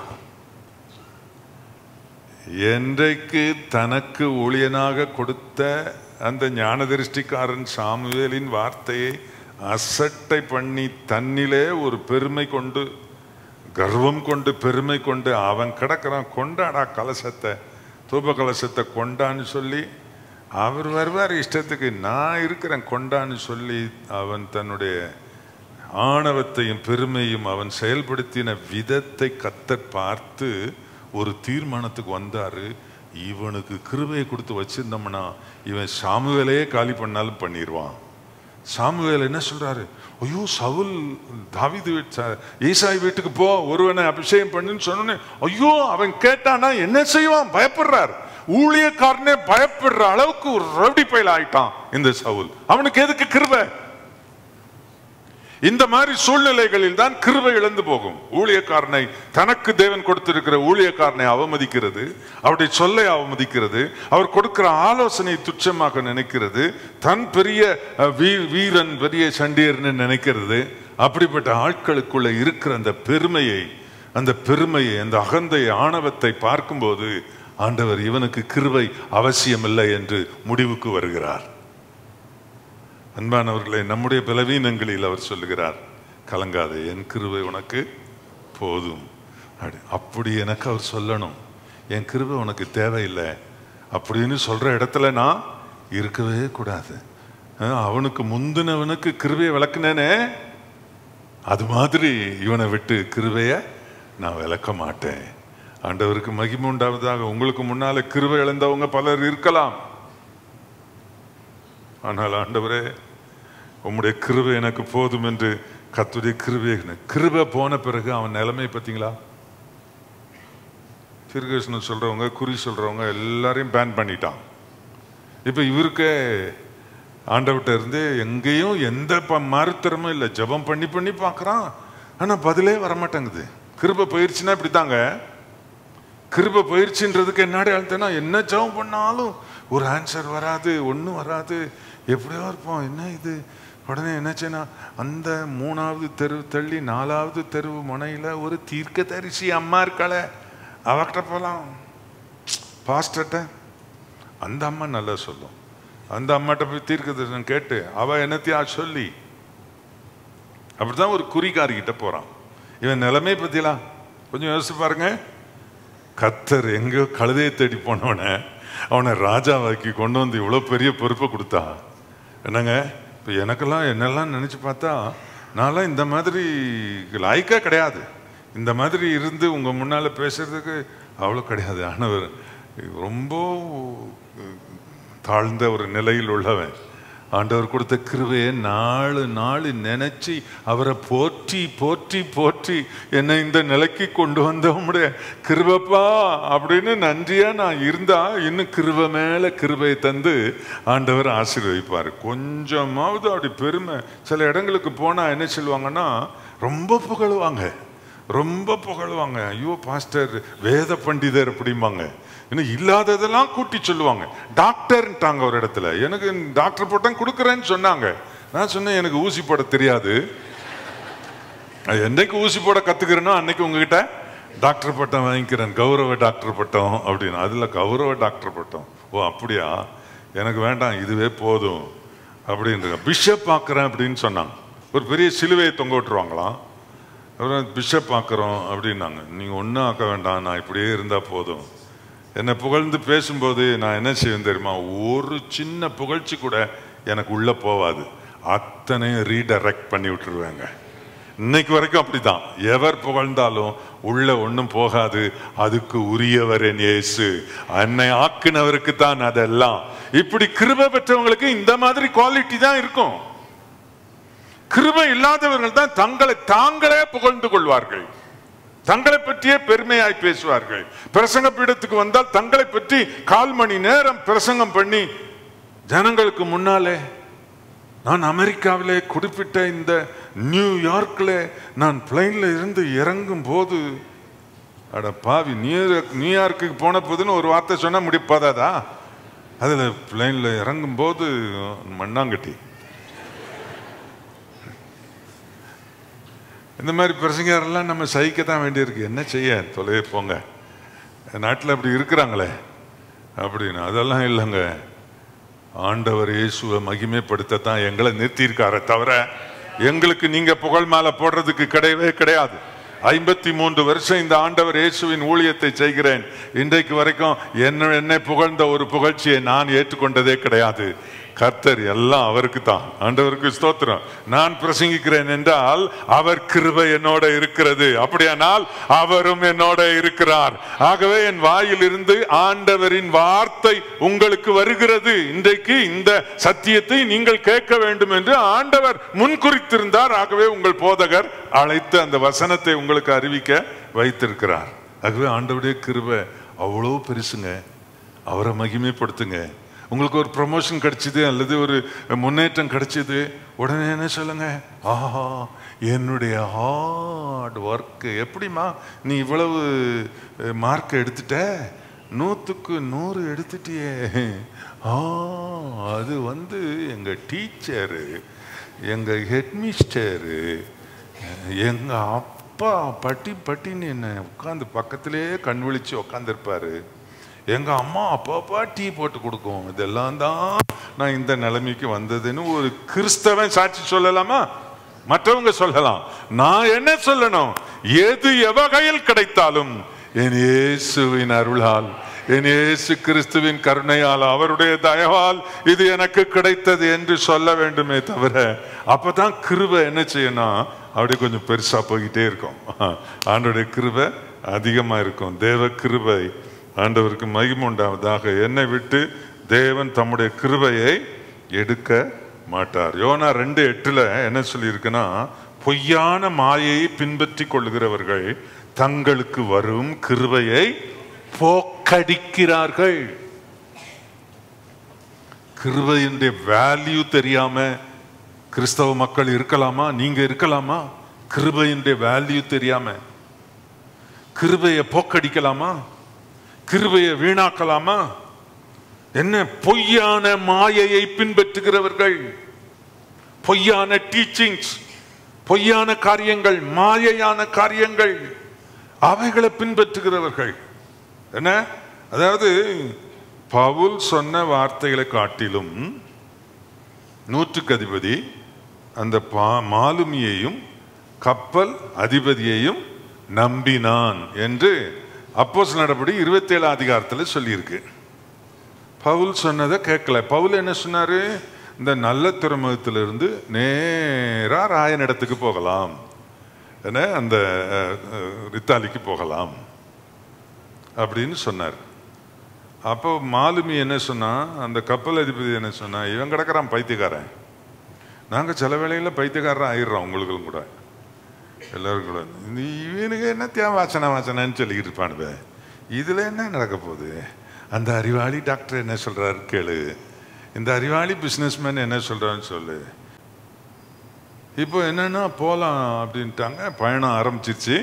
என்றைக்கு தனக்கு ஊழியனாக கொடுத்த அந்த ஞானதிருஷ்டிக்காரன் சாமுவேலின் வார்த்தையை அசட்டை பண்ணி தன்னிலே ஒரு பெருமை கொண்டு கர்வம் கொண்டு பெருமை கொண்டு அவன் கிடக்கிறான் கொண்டாடா கலசத்தை தூப கலசத்தை கொண்டான்னு சொல்லி அவர் வருவார் இஷ்டத்துக்கு நான் இருக்கிறேன் கொண்டான்னு சொல்லி அவன் தன்னுடைய ஆணவத்தையும் பெருமையும் அவன் செயல்படுத்தின விதத்தை கத்தர் பார்த்து ஒரு தீர்மானத்துக்கு வந்தாரு இவனுக்கு கிருபையை கொடுத்து வச்சிருந்தோம்னா இவன் சாமுவேலையே காலி பண்ணாலும் பண்ணிடுவான் சாமுவேல் என்ன சொல்றாரு ஐயோ சவுல் தாவீது வீட்டு ச- ஈசாய் வீட்டுக்கு போ ஒருவனை அபிஷேகம் பண்ணுன்னு சொன்னோன்னே ஐயோ அவன் கேட்டானா என்ன செய்வான் பயப்படுறார் ஊழியக்காரனே பயப்படுற அளவுக்கு ஒரு ரவுடி பயில ஆயிட்டான் இந்த சவுல் அவனுக்கு எதுக்கு கிருபை இந்த மாதிரி சூழ்நிலைகளில் தான் கிருபை இழந்து போகும் ஊழியக்காரனை தனக்கு தேவன் கொடுத்திருக்கிற ஊழியக்காரனை அவமதிக்கிறது அவருடைய சொல்லை அவமதிக்கிறது அவர் கொடுக்கிற ஆலோசனை துச்சமாக நினைக்கிறது தன் பெரிய அஹ், வீ- வீரன் பெரிய சண்டியர்னு நினைக்கிறது அப்படிப்பட்ட ஆட்களுக்குள்ள இருக்கிற அந்த பெருமையை அந்த பெருமையை அந்த அகந்தை ஆணவத்தை பார்க்கும்போது ஆண்டவர் இவனுக்கு கிருபை அவசியமில்லை என்று முடிவுக்கு வருகிறார் அன்பானவர்களே நம்முடைய பலவீனங்களில் அவர் சொல்லுகிறார் கலங்காதே என் கிருபை உனக்கு போதும் அப்படி- அப்படி எனக்கு அவர் சொல்லணும் என் கிருபை உனக்கு தேவையில்லை அப்படின்னு சொல்ற இடத்துல நான் இருக்கவே கூடாது அஹ், அவனுக்கு முந்தினவனுக்கு கிருபையை விளக்குனேனே அது மாதிரி இவனை விட்டு கிருபைய நான் விளக்க மாட்டேன் ஆண்டவருக்கு மகிமை உண்டாவதாக உங்களுக்கு முன்னால கிருபை இழந்தவங்க பலர் இருக்கலாம் ஆனால் ஆண்டவரே உம்முடைய கிருபை எனக்கு போதும் என்று கத்துடைய கிருபை கிருபை போன பிறகு அவன் நிலைமை பார்த்தீங்களா திருகிருஷ்ணன் சொல்றவங்க குறி சொல்றவங்க எல்லாரையும் பேன் பண்ணிட்டான் இப்ப இவருக்கே ஆண்டவர்கிட்ட இருந்து எங்கேயும் எந்த ப- மாறுத்தரமும் இல்லை ஜெபம் பண்ணி பண்ணி பார்க்கறான் ஆனா பதிலே வரமாட்டேங்குது கிருபை போயிருச்சுன்னா இப்படித்தாங்க கிருபை போயிருச்சுன்றதுக்கு என்னடி அழுத்தனா என்ன ஜெபம் பண்ணாலும் ஒரு ஆன்சர் வராது ஒன்றும் வராது எப்படியோ இருப்போம் என்ன இது உடனே என்னாச்சுன்னா அந்த மூணாவது தெருவு தள்ளி நாலாவது தெருவு முனையில் ஒரு தீர்க்க தரிசி அம்மா இருக்காளே அவகிட்ட போகலாம் பாஸ்டர்ட்ட அந்த அம்மா நல்லா சொல்லும் அந்த அம்மாட்ட போய் தீர்க்க தரிசனம் கேட்டு அவ என்னத்தையா சொல்லி அப்படிதான் ஒரு குறிகாரிகிட்ட போறான் இவன் நிலைமை பத்திலாம் கொஞ்சம் யோசிச்சு பாருங்க கத்தர் எங்கேயோ கழுதையை தேடி போனவனை அவனை ராஜாவாக்கி கொண்டு வந்து இவ்வளோ பெரிய பொறுப்பை கொடுத்தா என்னங்க இப்போ எனக்கெல்லாம் என்னெல்லாம் நினச்சி பார்த்தா நான்லாம் இந்த மாதிரி லாய்க்கா கிடையாது இந்த மாதிரி இருந்து உங்கள் முன்னால் பேசுறதுக்கு அவ்வளோ கிடையாது ஆனவர் ரொம்ப தாழ்ந்த ஒரு நிலையில் உள்ளவன் ஆண்டவர் கொடுத்த கிருவையை நாலு நாள் நினைச்சு அவரை போற்றி போற்றி போற்றி என்னை இந்த நிலைக்கு கொண்டு வந்த உம்முடைய கிருபப்பா அப்படின்னு நன்றியா நான் இருந்தா இன்னும் கிருப மேல கிருபையை தந்து ஆண்டவர் ஆசீர்வதிப்பார் கொஞ்சமாவது அப்படி பெருமை சில இடங்களுக்கு போனா என்ன சொல்லுவாங்கன்னா ரொம்ப புகழுவாங்க ரொம்ப புகழுவாங்க ஐயோ பாஸ்டர் வேத பண்டிதர் அப்படிம்பாங்க இன்னும் இல்லாததெல்லாம் கூட்டி சொல்லுவாங்க டாக்டர்ன்ட்டாங்க ஒரு இடத்துல எனக்கு டாக்டர் பட்டம் கொடுக்குறேன்னு சொன்னாங்க நான் சொன்னேன் எனக்கு ஊசி போட தெரியாது அது என்னைக்கு ஊசி போட கத்துக்கிறேனோ அன்னைக்கு உங்ககிட்ட டாக்டர் பட்டம் வாங்கிக்கிறேன் கௌரவ டாக்டர் பட்டம் அப்படின்னு அதுல கௌரவ டாக்டர் பட்டம் ஓ அப்படியா எனக்கு வேண்டாம் இதுவே போதும் அப்படின்ற பிஷப் பார்க்குறேன் அப்படின்னு சொன்னாங்க ஒரு பெரிய சிலுவையை தொங்க விட்டுருவாங்களாம் அப்புறம் பிஷப் பார்க்குறோம் அப்படின்னாங்க நீங்கள் ஒன்றும் ஆக்க வேண்டாம் நான் இப்படியே இருந்தால் போதும் என்னை புகழ்ந்து பேசும்போது நான் என்ன செய்வேன் தெரியுமா ஒரு சின்ன புகழ்ச்சி கூட எனக்கு உள்ளே போவாது அத்தனையும் ரீடைரக்ட் பண்ணி விட்டுருவேங்க இன்னைக்கு வரைக்கும் அப்படிதான் எவர் புகழ்ந்தாலும் உள்ள ஒன்றும் போகாது அதுக்கு உரியவர் என் இயேசு அன்னை ஆக்கினவருக்கு தான் அதெல்லாம் இப்படி கிருபை பெற்றவங்களுக்கு இந்த மாதிரி குவாலிட்டி தான் இருக்கும் கிருபை இல்லாதவர்கள் தான் தங்களை தாங்களே புகழ்ந்து கொள்வார்கள் தங்களை பற்றியே பெருமையாய் பேசுவார்கள் பிரசங்க பீடத்துக்கு வந்தால் தங்களை பற்றி கால் மணி நேரம் பிரசங்கம் பண்ணி ஜனங்களுக்கு முன்னாலே நான் அமெரிக்காவிலே குறிப்பிட்ட இந்த நியூயார்க்கில் நான் பிளைன்ல இருந்து இறங்கும் போது அட பாவி நியூயார்க் நியூயார்க்குக்கு போன போதுன்னு ஒரு வார்த்தை சொன்னா முடிப்பாதாதா அதில் பிளைன்ல இறங்கும் போது மண்ணாங்கட்டி இந்த மாதிரி பிரசங்கரெல்லாம் நம்ம சகிக்க தான் வேண்டியிருக்கு என்ன செய்ய தொலைய போங்க நாட்டில் அப்படி இருக்கிறாங்களே அப்படின்னு அதெல்லாம் இல்லைங்க ஆண்டவர் இயேசுவை மகிமைப்படுத்தத்தான் எங்களை நிறுத்தியிருக்காரே தவிர எங்களுக்கு நீங்க புகழ் மாலை போடுறதுக்கு கிடையவே கிடையாது ஐம்பத்தி மூன்று வருஷம் இந்த ஆண்டவர் இயேசுவின் ஊழியத்தை செய்கிறேன் இன்றைக்கு வரைக்கும் என்ன என்னை புகழ்ந்த ஒரு புகழ்ச்சியை நான் ஏற்றுக்கொண்டதே கிடையாது கர்த்தர் எல்லாம் அவருக்கு தான் ஆண்டவருக்கு ஸ்தோத்திரம் நான் பிரசங்கிக்கிறேன் என்றால் அவர் கிருபை என்னோட இருக்கிறது அப்படியானால் அவரும் என்னோட இருக்கிறார் ஆகவே என் வாயிலிருந்து ஆண்டவரின் வார்த்தை உங்களுக்கு வருகிறது இன்றைக்கு இந்த சத்தியத்தை நீங்கள் கேட்க வேண்டும் என்று ஆண்டவர் முன்குறித்திருந்தார் ஆகவே உங்கள் போதகர் அழைத்து அந்த வசனத்தை உங்களுக்கு அறிவிக்க வைத்திருக்கிறார் ஆகவே ஆண்டவருடைய கிருபை அவ்வளோ பெருசுங்க அவரை மகிமைப்படுத்துங்க உங்களுக்கு ஒரு ப்ரமோஷன் கிடைச்சிது அல்லது ஒரு முன்னேற்றம் கிடைச்சிது உடனே என்ன சொல்லுங்க ஆஹா என்னுடைய ஹார்ட் ஒர்க்கு எப்படிம்மா நீ இவ்வளவு மார்க் எடுத்துட்ட நூற்றுக்கு நூறு எடுத்துட்டியே ஆ அது வந்து எங்கள் டீச்சரு எங்கள் ஹெட்மிஸ்டரு எங்கள் அப்பா பட்டி பட்டின்னு என்ன உட்காந்து பக்கத்திலே கண் விழிச்சு உட்காந்துருப்பாரு எங்க அம்மா அப்பப்பா டீ போட்டு கொடுக்கும் இதெல்லாம் தான் நான் இந்த நிலைமைக்கு வந்ததுன்னு ஒரு கிறிஸ்தவன் சாட்சி சொல்லலாமா மற்றவங்க சொல்லலாம் நான் என்ன சொல்லணும் எது எவகையில் கிடைத்தாலும் என் இயேசுவின் அருளால் என் இயேசு கிறிஸ்துவின் கருணையால் அவருடைய தயவால் இது எனக்கு கிடைத்தது என்று சொல்ல வேண்டுமே தவிர அப்பதான் கிருபை என்ன செய்யணும் அப்படி கொஞ்சம் பெருசா போய்கிட்டே இருக்கும் ஆண்டோடைய கிருபை அதிகமா இருக்கும் தேவ கிருபை ஆண்டவருக்கு மகிமை உண்டாவதாக என்னை விட்டு தேவன் தம்முடைய கிருபையை எடுக்க மாட்டார் யோனா ரெண்டு எட்டுல என்ன சொல்லியிருக்குன்னா பொய்யான மாயையை பின்பற்றி கொள்ளுகிறவர்கள் தங்களுக்கு வரும் கிருபையை போக்கடிக்கிறார்கள் கிருபையினுடைய வேல்யூ தெரியாம கிறிஸ்தவ மக்கள் இருக்கலாமா நீங்க இருக்கலாமா கிருபையினுடைய வேல்யூ தெரியாம கிருபையை போக்கடிக்கலாமா கிருபையை வீணாக்கலாமா என்ன பொய்யான மாயையை பின்பற்றுகிறவர்கள் பொய்யான டீச்சிங்ஸ் பொய்யான காரியங்கள் மாயையான காரியங்கள் அவைகளை பின்பற்றுகிறவர்கள் என்ன அதாவது பவுல் சொன்ன வார்த்தைகளை காட்டிலும் நூற்றுக்கு அதிபதி அந்த பா- மாலுமியையும் கப்பல் அதிபதியையும் நம்பினான் என்று அப்போஸ் நடபடி இருபத்தேழு அதிகாரத்தில் சொல்லியிருக்கு பவுல் சொன்னதை கேட்கல பவுல் என்ன சொன்னாரு இந்த நல்ல துறைமுகத்திலிருந்து நேரா ராயனிடத்துக்கு போகலாம் என்ன அந்த அஹ், அஹ், இத்தாலிக்கு போகலாம் அப்படின்னு சொன்னார் அப்போ மாலுமி என்ன சொன்னா அந்த கப்பல் அதிபதி என்ன சொன்னா இவன் கிடக்குறான் பைத்தியக்காரன் நாங்கள் சில வேளையில் பைத்தியக்காரன் ஆயிடுறோம் உங்களுக்கும் கூட எல்லாரும் கூட இந்த இவனுக்கு என்ன தேவை வாசனை வாசனைன்னு சொல்லிக்கிட்டு இருப்பானுவே இதில் என்ன நடக்க போகுது அந்த அறிவாளி டாக்டர் என்ன சொல்றாரு கேளு இந்த அறிவாளி பிஸ்னஸ்மேன் என்ன சொல்றான்னு சொல்லு இப்போ என்னன்னா போலாம் அப்படின்ட்டாங்க பயணம் ஆரம்பிச்சிருச்சு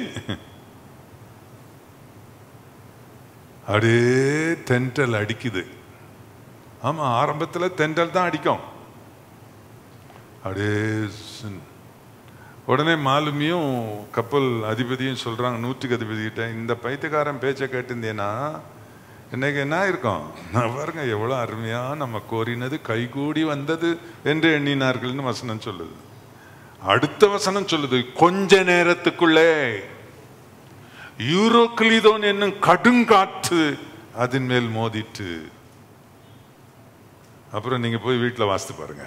அப்படியே தென்றல் அடிக்குது ஆமா ஆரம்பத்துல தென்றல் தான் அடிக்கும் அப்படியே சின்- உடனே மாலுமியும் கப்பல் அதிபதியும் சொல்றாங்க நூற்றுக்கு அதிபதிகிட்ட இந்த பைத்தியக்காரன் பேச்சை கேட்டிருந்தேன்னா இன்னைக்கு என்ன இருக்கும் நான் பாருங்க எவ்வளவு அருமையா நம்ம கோரினது கைகூடி வந்தது என்று எண்ணினார்கள்னு வசனம் சொல்லுது அடுத்த வசனம் சொல்லுது கொஞ்ச நேரத்துக்குள்ளே யூரோக்ளிதோன் என்னும் கடுங்காற்று அதன் மேல் மோதிட்டு அப்புறம் நீங்க போய் வீட்டில் வாசித்து பாருங்க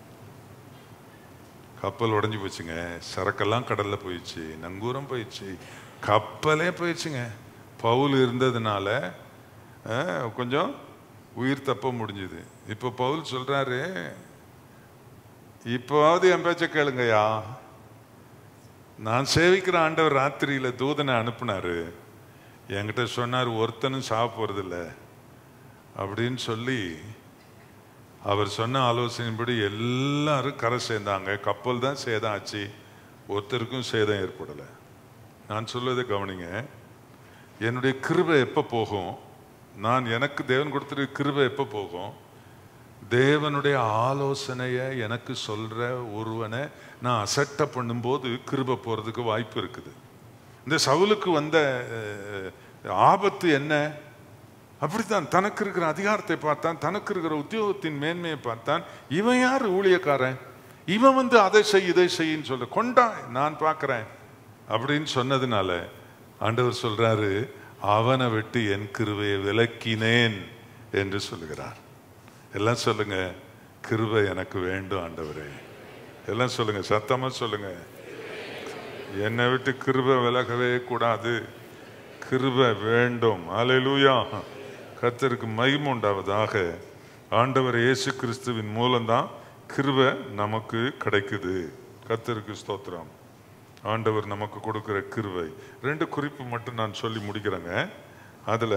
கப்பல் உடைஞ்சு போச்சுங்க சரக்கெல்லாம் கடல்ல போயிடுச்சு நங்கூரம் போயிடுச்சு கப்பலே போயிடுச்சுங்க பவுல் இருந்ததுனால அஹ், கொஞ்சம் உயிர் தப்ப முடிஞ்சுது இப்போ பவுல் சொல்றாரு இப்போவாவது என் பேச்ச கேளுங்கய்யா நான் சேவிக்கிற ஆண்டவர் ராத்திரியில தூதனை அனுப்புனாரு என்கிட்ட சொன்னார் ஒருத்தனும் சாக போறதில்ல அப்படின்னு சொல்லி அவர் சொன்ன ஆலோசனைப்படி எல்லாரும் கரை சேர்ந்தாங்க கப்பல் தான் சேதம் ஆச்சு ஒருத்தருக்கும் சேதம் ஏற்படலை நான் சொல்வதை கவனிங்க என்னுடைய கிருபை எப்போ போகும் நான் எனக்கு தேவன் கொடுத்துருக்க கிருபை எப்போ போகும் தேவனுடைய ஆலோசனையை எனக்கு சொல்ற ஒருவனை நான் அசட்டை பண்ணும்போது கிருபை போறதுக்கு வாய்ப்பு இருக்குது இந்த சவுலுக்கு வந்த அஹ், ஆபத்து என்ன அப்படித்தான் தனக்கு இருக்கிற அதிகாரத்தை பார்த்தான் தனக்கு இருக்கிற உத்தியோகத்தின் மேன்மையை பார்த்தான் இவன் யார் ஊழியக்காரன் இவன் வந்து அதை செய் இதை செய்யின்னு சொல்ல கொண்டா நான் பார்க்கிறேன் அப்படின்னு சொன்னதுனால ஆண்டவர் சொல்றாரு அவனை விட்டு என் கிருபையை விலக்கினேன் என்று சொல்லுகிறார் எல்லாம் சொல்லுங்க கிருபை எனக்கு வேண்டும் ஆண்டவரே எல்லாம் சொல்லுங்க சத்தமா சொல்லுங்க என்னை விட்டு கிருபை விலகவே கூடாது கிருபை வேண்டும் அல்லேலூயா கர்த்தருக்கு மகிமை உண்டாவதாக ஆண்டவர் இயேசு கிறிஸ்துவின் மூலம்தான் கிருபை நமக்கு கிடைக்குது கர்த்தருக்கு ஸ்தோத்திரம் ஆண்டவர் நமக்கு கொடுக்கிற கிருபை ரெண்டு குறிப்பு மட்டும் நான் சொல்லி முடிக்கிறேங்க அதுல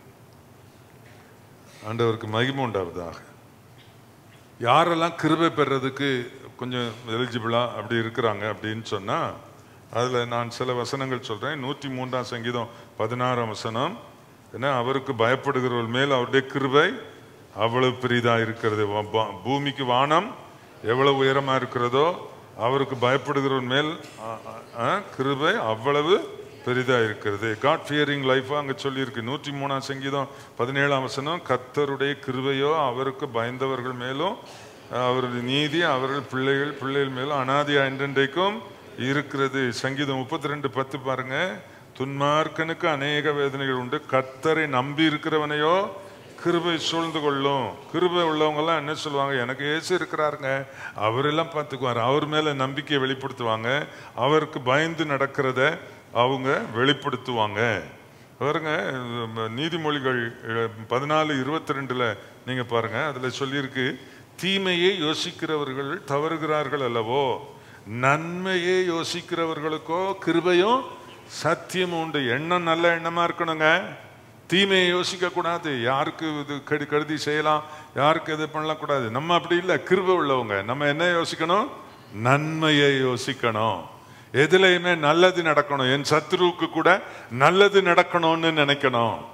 ஆண்டவருக்கு மகிமை உண்டாவதாக யாரெல்லாம் கிருபை பெறதுக்கு கொஞ்சம் எலிஜிபிளா அப்படி இருக்கிறாங்க அப்படின்னு சொன்னா அதுல நான் சில வசனங்கள் சொல்றேன் நூற்றி மூன்றாம் சங்கீதம் பதினாறாம் வசனம் என்ன அவருக்கு பயப்படுகிறவர்கள் மேல் அவருடைய கிருபை அவ்வளவு பெரிதா இருக்கிறது வ- வ- பூமிக்கு வானம் எவ்வளவு உயரமா இருக்கிறதோ அவருக்கு பயப்படுகிறவன் மேல் அ- அ- அ, கிருபை அவ்வளவு பெரிதா இருக்கிறது காட் ஃபியரிங் லைஃப் அங்க சொல்லியிருக்கு நூற்றி மூணாம் சங்கீதம் பதினேழாம் வசனம் கத்தருடைய கிருபையோ அவருக்கு பயந்தவர்கள் மேலும் அவருடைய நீதி அவர்கள் பிள்ளைகள் பிள்ளைகள் மேலும் அனாதியா என்றென்றைக்கும் இருக்கிறது சங்கீதம் முப்பத்தி ரெண்டு பத்து பாருங்க துன்மார்க்கனுக்கு அநேக வேதனைகள் உண்டு கத்தரை நம்பி இருக்கிறவனையோ கிருபை சூழ்ந்து கொள்ளும் கிருபை உள்ளவங்க எல்லாம் என்ன சொல்லுவாங்க எனக்கு ஏசு இருக்கிறாருங்க அவரெல்லாம் பார்த்துக்குவார் அவர் மேல நம்பிக்கையை வெளிப்படுத்துவாங்க அவருக்கு பயந்து நடக்கிறத அவங்க வெளிப்படுத்துவாங்க பாருங்க உம், நீதிமொழிகள் பதினாலு இருபத்தி ரெண்டுல நீங்க பாருங்க அதுல சொல்லியிருக்கு தீமையை யோசிக்கிறவர்கள் தவறுகிறார்கள் அல்லவோ நன்மையை யோசிக்கிறவர்களுக்கோ கிருபையும் சத்தியமும் உண்டு எண்ணம் நல்ல எண்ணமா இருக்கணுங்க தீமையை யோசிக்க கூடாது யாருக்கு இது கெடு கருதி செய்யலாம் யாருக்கு இது பண்ணலாம் கூடாது நம்ம அப்படி இல்லை கிருபை உள்ளவங்க நம்ம என்ன யோசிக்கணும் நன்மையை யோசிக்கணும் எதுலையுமே நல்லது நடக்கணும் என் சத்துருவுக்கு கூட நல்லது நடக்கணும்னு நினைக்கணும்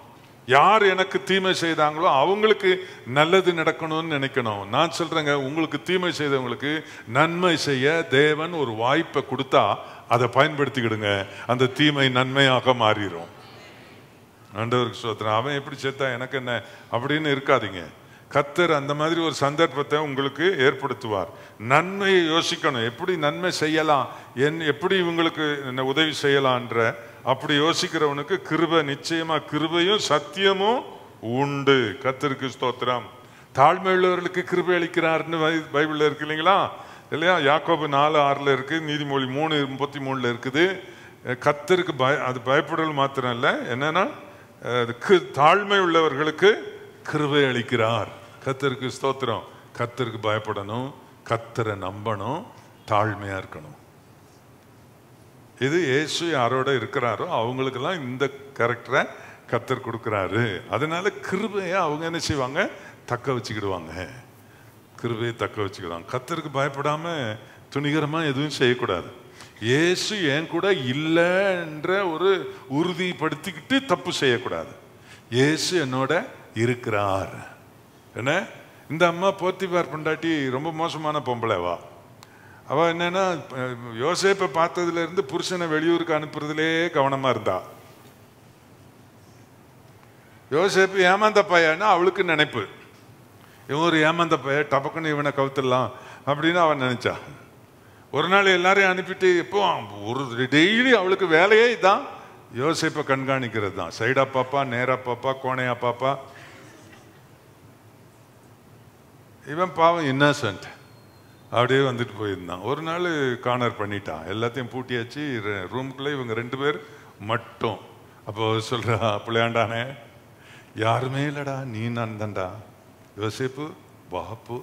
யார் எனக்கு தீமை செய்தாங்களோ அவங்களுக்கு நல்லது நடக்கணும்னு நினைக்கணும் நான் சொல்றேங்க உங்களுக்கு தீமை செய்தவங்களுக்கு நன்மை செய்ய தேவன் ஒரு வாய்ப்பை கொடுத்தா அதை பயன்படுத்திக்கிடுங்க அந்த தீமை நன்மையாக மாறிடும் ஆண்டவருக்கு ஸ்தோத்திரம் அவன் எப்படி செத்தா எனக்கு என்ன அப்படின்னு இருக்காதீங்க கத்தர் அந்த மாதிரி ஒரு சந்தர்ப்பத்தை உங்களுக்கு ஏற்படுத்துவார் நன்மையை யோசிக்கணும் எப்படி நன்மை செய்யலாம் என் எப்படி இவங்களுக்கு என்ன உதவி செய்யலான்ற அப்படி யோசிக்கிறவனுக்கு கிருபை நிச்சயமா கிருபையும் சத்தியமும் உண்டு கத்தருக்கு ஸ்தோத்திரம் தாழ்மை உள்ளவர்களுக்கு கிருபை அளிக்கிறார்னு பை- பைபிள்ல இருக்கு இல்லைங்களா இல்லையா யாக்கோபு நாலு ஆறுல இருக்கு நீதிமொழி மூணு முப்பத்தி மூணுல இருக்குது அஹ் கத்தருக்கு பய அது பயப்படுதல் மாத்திரம் இல்ல என்னன்னா அஹ் அது கி- தாழ்மை உள்ளவர்களுக்கு கிருபை அளிக்கிறார் கத்தருக்கு ஸ்தோத்திரம் கத்தருக்கு பயப்படணும் கத்தரை நம்பணும் தாழ்மையா இருக்கணும் இது இயேசு யாரோட இருக்கிறாரோ அவங்களுக்கெல்லாம் இந்த கேரக்டரை கத்தர் கொடுக்குறாரு அதனால கிருபையை அவங்க என்ன செய்வாங்க தக்க வச்சுக்கிடுவாங்க கிருபையை தக்க வச்சுக்கிடுவாங்க கத்தருக்கு பயப்படாம துணிகரமா எதுவும் செய்யக்கூடாது இயேசு என் கூட இல்லைன்ற ஒரு உறுதிப்படுத்திக்கிட்டு தப்பு செய்யக்கூடாது இயேசு என்னோட இருக்கிறார் என்ன இந்த அம்மா போத்திபார் பொண்டாட்டி ரொம்ப மோசமான பொம்பளைவா அவ என்னன்னா அஹ், யோசேப்பை பார்த்ததுல இருந்து புருஷனை வெளியூருக்கு அனுப்புறதுலே கவனமா இருந்தா யோசேப்பு ஏமாந்த பையன்னா அவளுக்கு நினைப்பு இவன் ஒரு ஏமாந்த பைய டபக்குன்னு இவனை கவுத்துடலாம் அப்படின்னு அவன் நினைச்சா ஒரு நாள் எல்லாரையும் அனுப்பிட்டு எப்போ ஒரு டெய்லி அவளுக்கு வேலையே இதான் யோசேப்பை கண்காணிக்கிறது தான் சைடா பாப்பா நேரா பாப்பா கோணையா பாப்பா இவன் பாவம் இன்னசென்ட் அப்படியே வந்துட்டு போயிருந்தான் ஒரு நாள் கார்னர் பண்ணிட்டான் எல்லாத்தையும் பூட்டியாச்சு ரூமுக்குள்ளே இவங்க ரெண்டு பேர் மட்டும் அப்போ சொல்றா பிள்ளையாண்டானே யாருமே இல்லடா நீ நான் தான்டா யோசிப்பு பாப்பு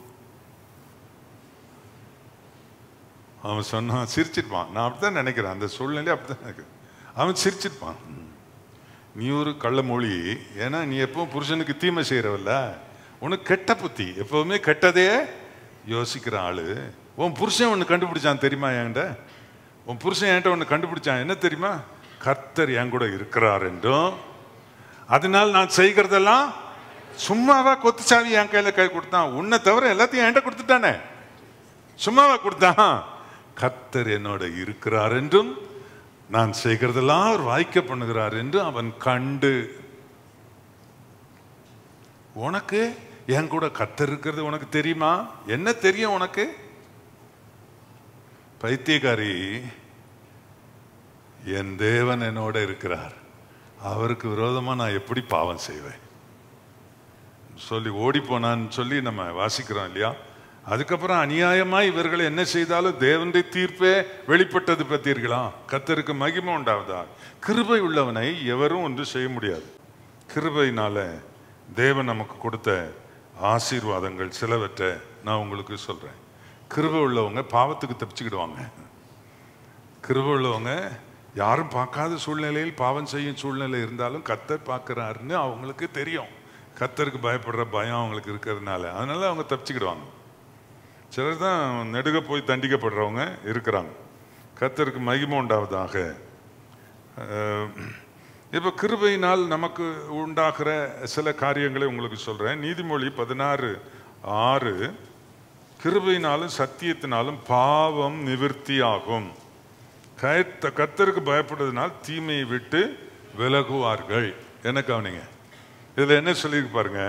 அவன் சொன்னான் சிரிச்சிருப்பான் நான் அப்படித்தான் நினைக்கிறேன் அந்த சூழ்நிலை அப்படித்தான் நினைக்கிறேன் அவன் சிரிச்சிருப்பான் ம். நீ ஒரு கள்ள மொழி ஏன்னா நீ எப்பவும் புருஷனுக்கு தீமை செய்யறவல்ல உனக்கு கெட்ட புத்தி எப்பவுமே கெட்டதே யோசிக்கிற ஆளு உன் புருஷன் ஒன்று கண்டுபிடிச்சான் தெரியுமா என்கிட்ட உன் புருஷன் என்கிட்ட ஒன்று கண்டுபிடிச்சான் என்ன தெரியுமா கர்த்தர் என் கூட இருக்கிறார் என்றும் அதனால் நான் செய்கிறதெல்லாம் சும்மாவா கொத்துச்சாவி என் கையில கை கொடுத்தான் உன்னை தவிர எல்லாத்தையும் என்கிட்ட கொடுத்துட்டானே சும்மாவா கொடுத்தான் கர்த்தர் என்னோட இருக்கிறார் என்றும் நான் செய்கிறதெல்லாம் அவர் வாய்க்க பண்ணுகிறார் என்று அவன் கண்டு உனக்கு என் கூட கத்தர் இருக்கிறது உனக்கு தெரியுமா என்ன தெரியும் உனக்கு பைத்தியக்காரி என் தேவன் என்னோட இருக்கிறார் அவருக்கு விரோதமா நான் எப்படி பாவம் செய்வேன் சொல்லி ஓடி போனான்னு சொல்லி நம்ம வாசிக்கிறோம் இல்லையா அதுக்கப்புறம் அநியாயமா இவர்கள் என்ன செய்தாலும் தேவனுடைய தீர்ப்பே வெளிப்பட்டது பத்தீர்களா கத்தருக்கு மகிமை உண்டாவதா கிருபை உள்ளவனை எவரும் ஒன்று செய்ய முடியாது கிருபையினால தேவன் நமக்கு கொடுத்த ஆசீர்வாதங்கள் சிலவற்றை நான் உங்களுக்கு சொல்றேன் கிருபை உள்ளவங்க பாவத்துக்கு தப்பிச்சுக்கிடுவாங்க கிருபை உள்ளவங்க யாரும் பார்க்காத சூழ்நிலையில் பாவம் செய்யும் சூழ்நிலை இருந்தாலும் கத்தர் பார்க்கறாருன்னு அவங்களுக்கு தெரியும் கத்தருக்கு பயப்படுற பயம் அவங்களுக்கு இருக்கிறதுனால அதனால அவங்க தப்பிச்சுக்கிடுவாங்க சிலர் தான் நெடுக போய் தண்டிக்கப்படுறவங்க இருக்கிறாங்க கத்தருக்கு மகிமை உண்டாவதாக அஹ், இப்போ கிருபையினால் நமக்கு உண்டாகிற சில காரியங்களை உங்களுக்கு சொல்றேன் நீதிமொழி பதினாறு ஆறு கிருபையினாலும் சத்தியத்தினாலும் பாவம் நிவிர்த்தியாகும் கயத்த கத்தருக்கு பயப்படுறதுனால் தீமையை விட்டு விலகுவார்கள் என்ன கவனிங்க இதுல என்ன சொல்லியிருக்கு பாருங்க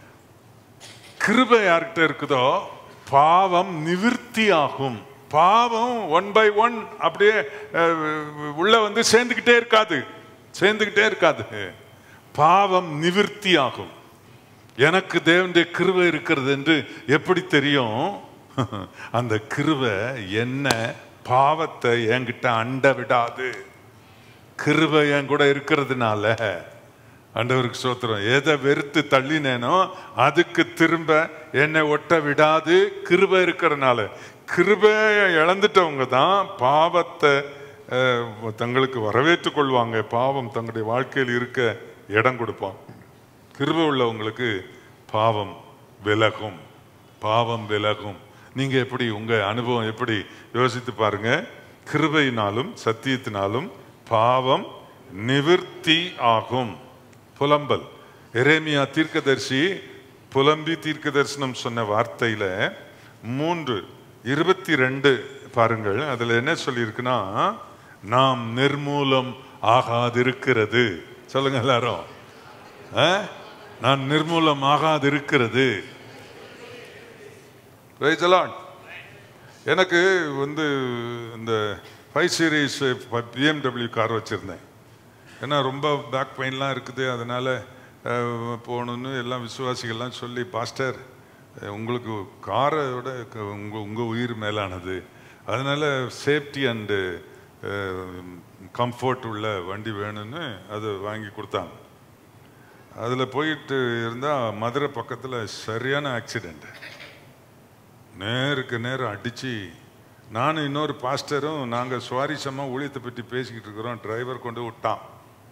கிருபை யார்கிட்ட இருக்குதோ பாவம் நிவிர்த்தி ஆகும் பாவம் ஒன் பை ஒன் அப்படியே அஹ், உள்ள வந்து சேர்ந்துக்கிட்டே இருக்காது சேர்ந்துக்கிட்டே இருக்காது பாவம் நிவிர்த்தி ஆகும் எனக்கு தேவனுடைய கிருபை இருக்கிறது என்று எப்படி தெரியும் அந்த கிருபை என்ன பாவத்தை என்கிட்ட அண்ட விடாது கிருபை என் கூட இருக்கிறதுனால ஆண்டவருக்கு சோத்திரம் எதை வெறுத்து தள்ளினேனோ அதுக்கு திரும்ப என்னை ஒட்ட விடாது கிருபை இருக்கிறதுனால கிருபையை இழந்துட்டவங்க தான் பாவத்தை அஹ், தங்களுக்கு வரவேற்றுக் கொள்வாங்க பாவம் தங்களுடைய வாழ்க்கையில் இருக்க இடம் கொடுப்பான் கிருபை உள்ளவங்களுக்கு பாவம் விலகும் பாவம் விலகும் நீங்க எப்படி உங்க அனுபவம் எப்படி யோசித்து பாருங்க கிருபையினாலும் சத்தியத்தினாலும் பாவம் நிவிர்த்தி ஆகும் புலம்பல் எரேமியா தீர்க்கதரிசி புலம்பி தீர்க்க தரிசனம் சொன்ன வார்த்தையில மூன்று இருபத்தி ரெண்டு பாருங்கள் அதுல என்ன சொல்லியிருக்குன்னா நாம் நிர்மூலம் ஆகாதிருக்கிறது சொல்லுங்க எல்லாரும் ஆ? நான் நிர்மூலம் ஆகாதிருக்கிறது Praise the Lord. எனக்கு வந்து இந்த ஃபைவ் சீரீஸ் பிஎம்டபிள்யூ கார் வச்சுருந்தேன் ஏன்னா ரொம்ப பேக் பெயின்லாம் இருக்குது அதனால் போகணுன்னு எல்லாம் விசுவாசிகள்லாம் சொல்லி பாஸ்டர் அஹ், உங்களுக்கு காரை விட உங்கள் உங்கள் உயிர் மேலானது அதனால் சேஃப்டி அண்டு கம்ஃபர்ட் உள்ள வண்டி வேணும்னு அது வாங்கி கொடுத்தாங்க அதில் போயிட்டு இருந்தால் மதுரை பக்கத்தில் சரியான ஆக்சிடெண்ட் நேருக்கு நேரம் அடித்து நானும் இன்னொரு பாஸ்டரும் நாங்கள் சுவாரஸ்யமாக ஊழியத்தை பற்றி பேசிக்கிட்டு இருக்கிறோம் டிரைவர் கொண்டு விட்டான்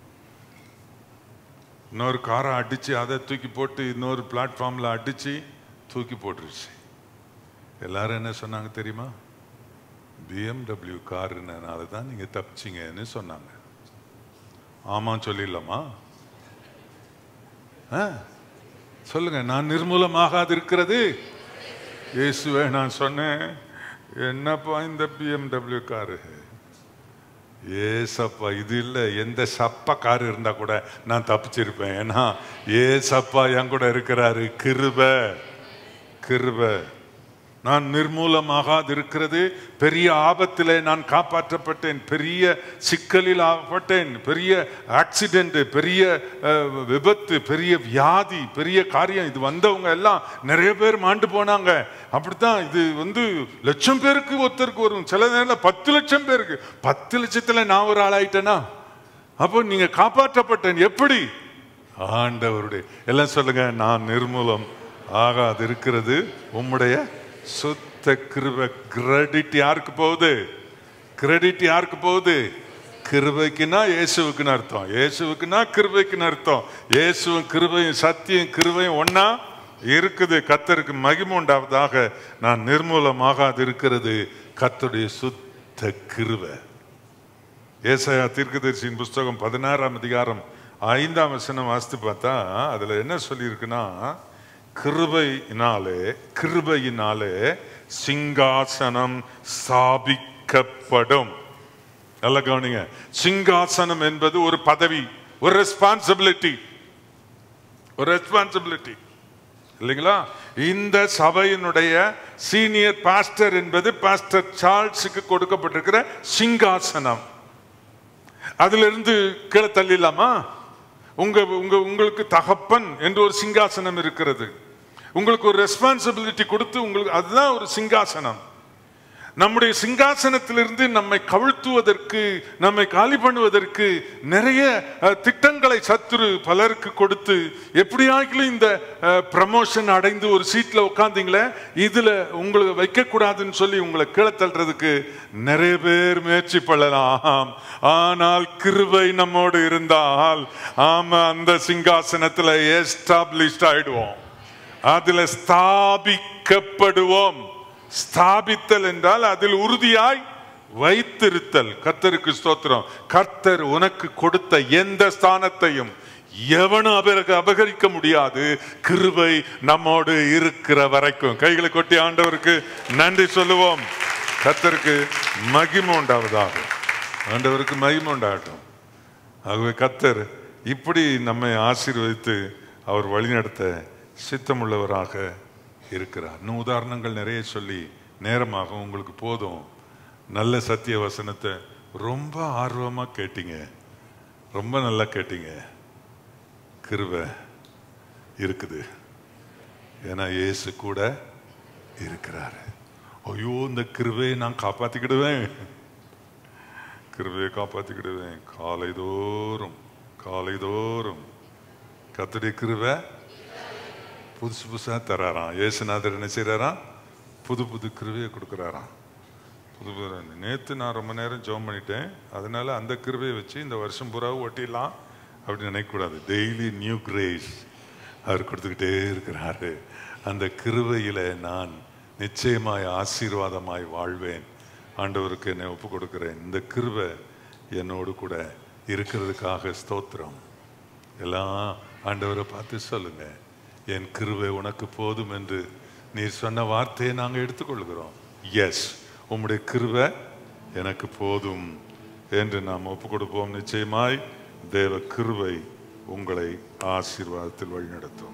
இன்னொரு காரை அடித்து அதை தூக்கி போட்டு இன்னொரு பிளாட்ஃபார்மில் அடித்து தூக்கி போட்டுருச்சு எல்லாரும் என்ன சொன்னாங்க தெரியுமா பிஎம்டபிள்யூ காருனால தான் நீங்கள் தப்பிச்சிங்கன்னு சொன்னாங்க ஆமாம் சொல்லிடலாமா ஆ சொல்லுங்க நான் நிர்மூலமாகாது இருக்கிறது இயேசுவே நான் சொன்னேன் என்னப்பா இந்த பிஎம்டபிள்யூ காரு ஏசப்பா இது இல்லை எந்த சப்பா கார் இருந்தா கூட நான் தப்பிச்சிருப்பேன் ஏன்னா ஏசப்பா என் கூட இருக்கிறாரு கிருப கிருப நான் நிர்மூலமாகாது இருக்கிறது பெரிய ஆபத்திலே நான் காப்பாற்றப்பட்டேன் பெரிய சிக்கலில் ஆகப்பட்டேன் பெரிய ஆக்சிடென்ட் பெரிய அஹ், விபத்து பெரிய வியாதி பெரிய காரியம் இது வந்தவங்க எல்லாம் நிறைய பேர் மாண்டு போனாங்க அப்படித்தான் இது வந்து லட்சம் பேருக்கு ஒருத்தருக்கு வரும் சில நேரம் பத்து லட்சம் பேருக்கு பத்து லட்சத்துல நான் ஒரு ஆளாயிட்டேனா அப்போ நீங்க காப்பாற்றப்பட்டேன் எப்படி ஆண்டவருடைய எல்லாம் சொல்லுங்க நான் நிர்மூலம் ஆகாது இருக்கிறது உம்முடைய சுத்த கிருப கிரெடிட் யாருக்கு போகுது கிரெடிட் யாருக்கு போகுது கிருபைக்குன்னா இயேசுவுக்குன்னு அர்த்தம் இயேசுவுக்குன்னா கிருபைக்குன்னு அர்த்தம் இயேசுவும் கிருபையும் சத்தியம் கிருபையும் ஒண்ணா இருக்குது கத்தருக்கு மகிமை உண்டாவதாக நான் நிர்மூலமாகாது இருக்கிறது கத்தருடைய சுத்த கிருபை ஏசாயா தீர்க்கதரிசியின் புஸ்தகம் பதினாறாம் அதிகாரம் ஐந்தாம் வசனம் வாசித்து பார்த்தா அதுல என்ன சொல்லியிருக்குன்னா கிருபையினாலே கிருபையினாலே சிங்காசனம் ஸ்தாபிக்கப்படும் நல்லா கவனிங்க சிங்காசனம் என்பது ஒரு பதவி ஒரு ரெஸ்பான்சிபிலிட்டி ஒரு ரெஸ்பான்சிபிலிட்டி இல்லைங்களா இந்த சபையினுடைய சீனியர் பாஸ்டர் என்பது பாஸ்டர் சார்ல்ஸுக்கு கொடுக்கப்பட்டிருக்கிற சிங்காசனம் அதுல இருந்து கீழே தள்ளிடலாமா உங்க உங்க உங்களுக்கு தகப்பன் என்று ஒரு சிங்காசனம் இருக்கிறது உங்களுக்கு ஒரு ரெஸ்பான்சிபிலிட்டி கொடுத்து உங்களுக்கு அதுதான் ஒரு சிங்காசனம் நம்முடைய சிங்காசனத்திலிருந்து நம்மை கவிழ்த்துவதற்கு நம்மை காலி பண்ணுவதற்கு நிறைய அஹ், திட்டங்களை சத்துரு பலருக்கு கொடுத்து எப்படியாகிலும் இந்த ப்ரமோஷன் அடைந்து ஒரு சீட்ல உட்காந்தீங்களே இதுல உங்களை வைக்கக்கூடாதுன்னு சொல்லி உங்களை கீழே தள்ளுறதுக்கு நிறைய பேர் முயற்சி பண்ணலாம் ஆனால் கிருபை நம்மோடு இருந்தால் ஆமா அந்த சிங்காசனத்துல எஸ்டாப்ளிஷ்ட் ஆயிடுவோம் அதுல ஸ்தாபிக்கப்படுவோம் ஸ்தாபித்தல் என்றால் அதில் உறுதியாய் வைத்திருத்தல் கர்த்தருக்கு ஸ்தோத்திரம் கர்த்தர் உனக்கு கொடுத்த எந்த ஸ்தானத்தையும் எவனும் அபக அபகரிக்க முடியாது கிருபை நம்மோடு இருக்கிற வரைக்கும் கைகளை கொட்டி ஆண்டவருக்கு நன்றி சொல்லுவோம் கர்த்தருக்கு மகிமை உண்டாவதாக ஆண்டவருக்கு மகிமை உண்டாகட்டும் ஆகவே கத்தர் இப்படி நம்மை ஆசீர்வதித்து அவர் வழிநடத்த சித்தமுள்ளவராக இருக்கிறார் இன்னும் உதாரணங்கள் நிறைய சொல்லி நேரமாக உங்களுக்கு போதும் நல்ல சத்திய வசனத்தை ரொம்ப ஆர்வமா கேட்டீங்க ரொம்ப நல்லா கேட்டீங்க கிருபை இருக்குது ஏன்னா இயேசு கூட இருக்கிறாரு ஐயோ இந்த கிருபையை நான் காப்பாத்திக்கிடுவேன் கிருபையை காப்பாத்திக்கிடுவேன் காலை தோறும் காலை தோறும் கத்துடைய கிருபை புதுசு புதுசா தராராம் இயேசுநாதர் என்ன செய்றாராம் புது புது கிருபையை கொடுக்குறாராம் புது புது நேற்று நான் ரொம்ப நேரம் ஜெபம் பண்ணிட்டேன் அதனால அந்த கிருபையை வச்சு இந்த வருஷம் பூரா ஓட்டிடலாம் அப்படின்னு நினைக்கக்கூடாது டெய்லி நியூ கிரேஸ் அவர் கொடுத்துக்கிட்டே இருக்கிறாரு அந்த கிருபையில நான் நிச்சயமாய் ஆசீர்வாதமாய் வாழ்வேன் ஆண்டவருக்கு என்னை ஒப்பு கொடுக்கிறேன் இந்த கிருபை என்னோடு கூட இருக்கிறதுக்காக ஸ்தோத்திரம் எல்லாம் ஆண்டவரை பார்த்து சொல்லுங்க என் கிருபை உனக்கு போதும் என்று நீர் சொன்ன வார்த்தையை நாங்கள் எடுத்துக்கொள்கிறோம் எஸ் உம்முடைய கிருபை எனக்கு போதும் என்று நாம் ஒப்பு கொடுப்போம் நிச்சயமாய் தேவ கிருபை உங்களை ஆசீர்வாதத்தில் வழிநடத்தும்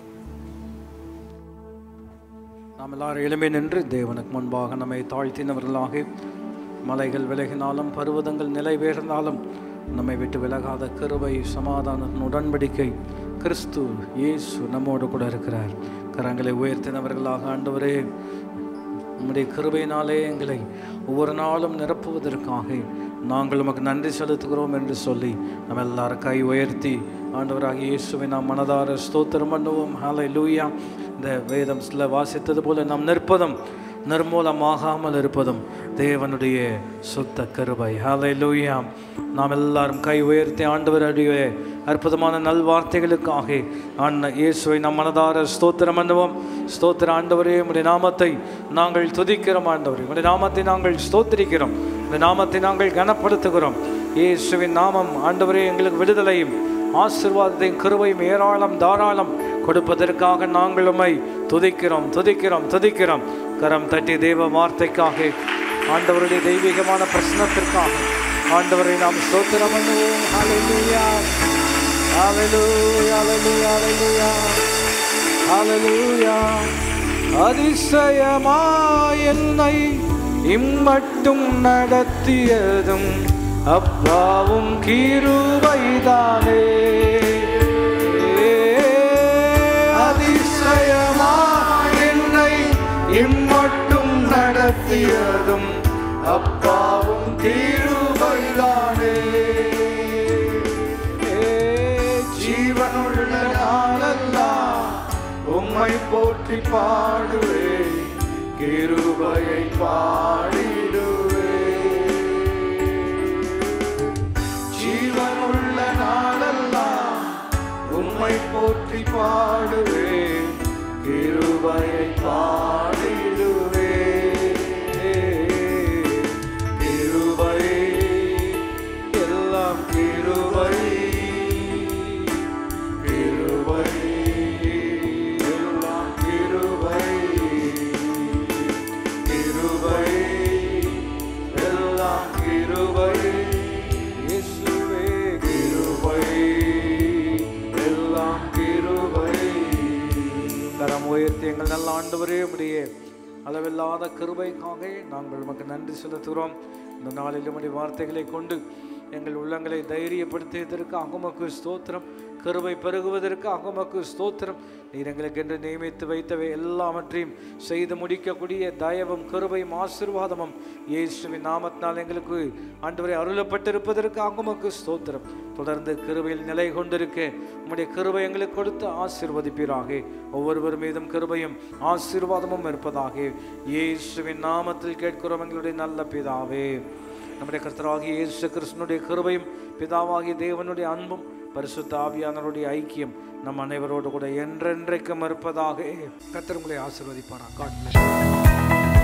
நாம் எல்லாரும் எளிமை நின்று தேவனுக்கு முன்பாக நம்மை தாழ்த்தினவர்களாக மலைகள் விலகினாலும் பர்வதங்கள் நிலை வேர்ந்தாலும் நம்மை விட்டு விலகாத கிருபை சமாதானத்தின் உடன்படிக்கை கிறிஸ்து இயேசு நம்மோடு கூட இருக்கிறார் கரங்களை உயர்த்தினவர்களாக ஆண்டவரே உம்முடைய கிருபையினாலே எங்களை ஒவ்வொரு நாளும் நிரப்புவதற்காக நாங்கள் உமக்கு நன்றி செலுத்துகிறோம் என்று சொல்லி நம்ம எல்லாரும் கை உயர்த்தி ஆண்டவராகிய இயேசுவை நாம் மனதார ஸ்தோத்திரம் பண்ணுவோம் ஹாலை லூயா இந்த வேதம் சில வாசித்தது போல நாம் நிற்பதும் நிர்மூலமாகாமல் இருப்பதும் தேவனுடைய சுத்த கிருபை ஹாலை லூயா நாம் எல்லாரும் கை உயர்த்தி ஆண்டவருடைய அற்புதமான நல்வார்த்தைகளுக்காக ஆண்ட இயேசுவை நம் மனதார ஸ்தோத்திரம் பண்ணுவோம் ஸ்தோத்திர ஆண்டவரே உடைய நாமத்தை நாங்கள் துதிக்கிறோம் ஆண்டவரே உடைய நாமத்தை நாங்கள் ஸ்தோத்திரிக்கிறோம் உடைய நாமத்தை நாங்கள் கனப்படுத்துகிறோம் இயேசுவின் நாமம் ஆண்டவரே எங்களுக்கு விடுதலையும் ஆசிர்வாதத்தையும் கிருபையும் ஏராளம் தாராளம் கொடுப்பதற்காக நாங்கள் உம்மை துதிக்கிறோம் துதிக்கிறோம் துதிக்கிறோம் கரம் தட்டி தேவ வார்த்தைக்காக ஆண்டவருடைய தெய்வீகமான பிரச்சனத்திற்காக ஆண்டவரை நாம் ஸ்தோத்திரம் பண்ணுவோம் ஹalleluya ஹalleluya ஹalleluya ஹalleluya ஹalleluya அதிசயமா என்னை இம்மட்டும் நடத்தியதும் அப்பாவும் கீருவைதானே அதிசயமா என்னை இம்மட்டும் நடத்தியதும் அப்பாவும் கீருவைதானே ஜீவனுள்ள நாளெல்லாம் உம்மை போற்றி பாடுவே கிருபையை பாடிடுவே ஜீவனுள்ள நாளெல்லாம் உம்மை போற்றி பாடுவே கிருபையை பாடிடுவே கிருபை எல்லாம் கிருபை கிருபை எல்லாம் கிருபை கிருபை எல்லாம் கிருபை இயேசுவே கிருபை எல்லாம் கிருபை கரம் உயர்த்தி எங்கள் நல்ல ஆண்டவரே உடைய அளவில்லாத கிருபைக்காக நாங்கள் உமக்கு நன்றி செலுத்துகிறோம் இந்த நாளில் உடைய வார்த்தைகளை கொண்டு எங்கள் உள்ளங்களை தைரியப்படுத்தியதற்கு அகமக்கு ஸ்தோத்திரம் கிருபை பெருகுவதற்கு அகமக்கு ஸ்தோத்திரம் நீர் எங்களுக்கு என்று நியமித்து வைத்தவை எல்லாவற்றையும் செய்து முடிக்கக்கூடிய தயவும் கிருபையும் ஆசீர்வாதமும் இயேசுவின் நாமத்தினால் எங்களுக்கு ஆண்டவரை அருளப்பட்டிருப்பதற்கு அகமக்கு ஸ்தோத்திரம் தொடர்ந்து கிருபையில் நிலை கொண்டிருக்க உம்முடைய கிருபை எங்களுக்கு கொடுத்து ஆசீர்வதிப்பீராக ஒவ்வொருவர் மீதும் கிருபையும் ஆசீர்வாதமும் இருப்பதாக இயேசுவின் நாமத்தில் கேட்கிறோம் எங்களுடைய நல்ல பிதாவே நம்முடைய கர்த்தராகிய இயேசு கிறிஸ்தனுடைய கிருபையும் பிதாவாகிய தேவனுடைய அன்பும் பரிசுத்த ஆவியானவருடைய ஐக்கியம் நம் அனைவரோடு கூட என்றென்றைக்கும் இருப்பதாக கர்த்தர் உங்களை ஆசீர்வதிப்பாரா காட்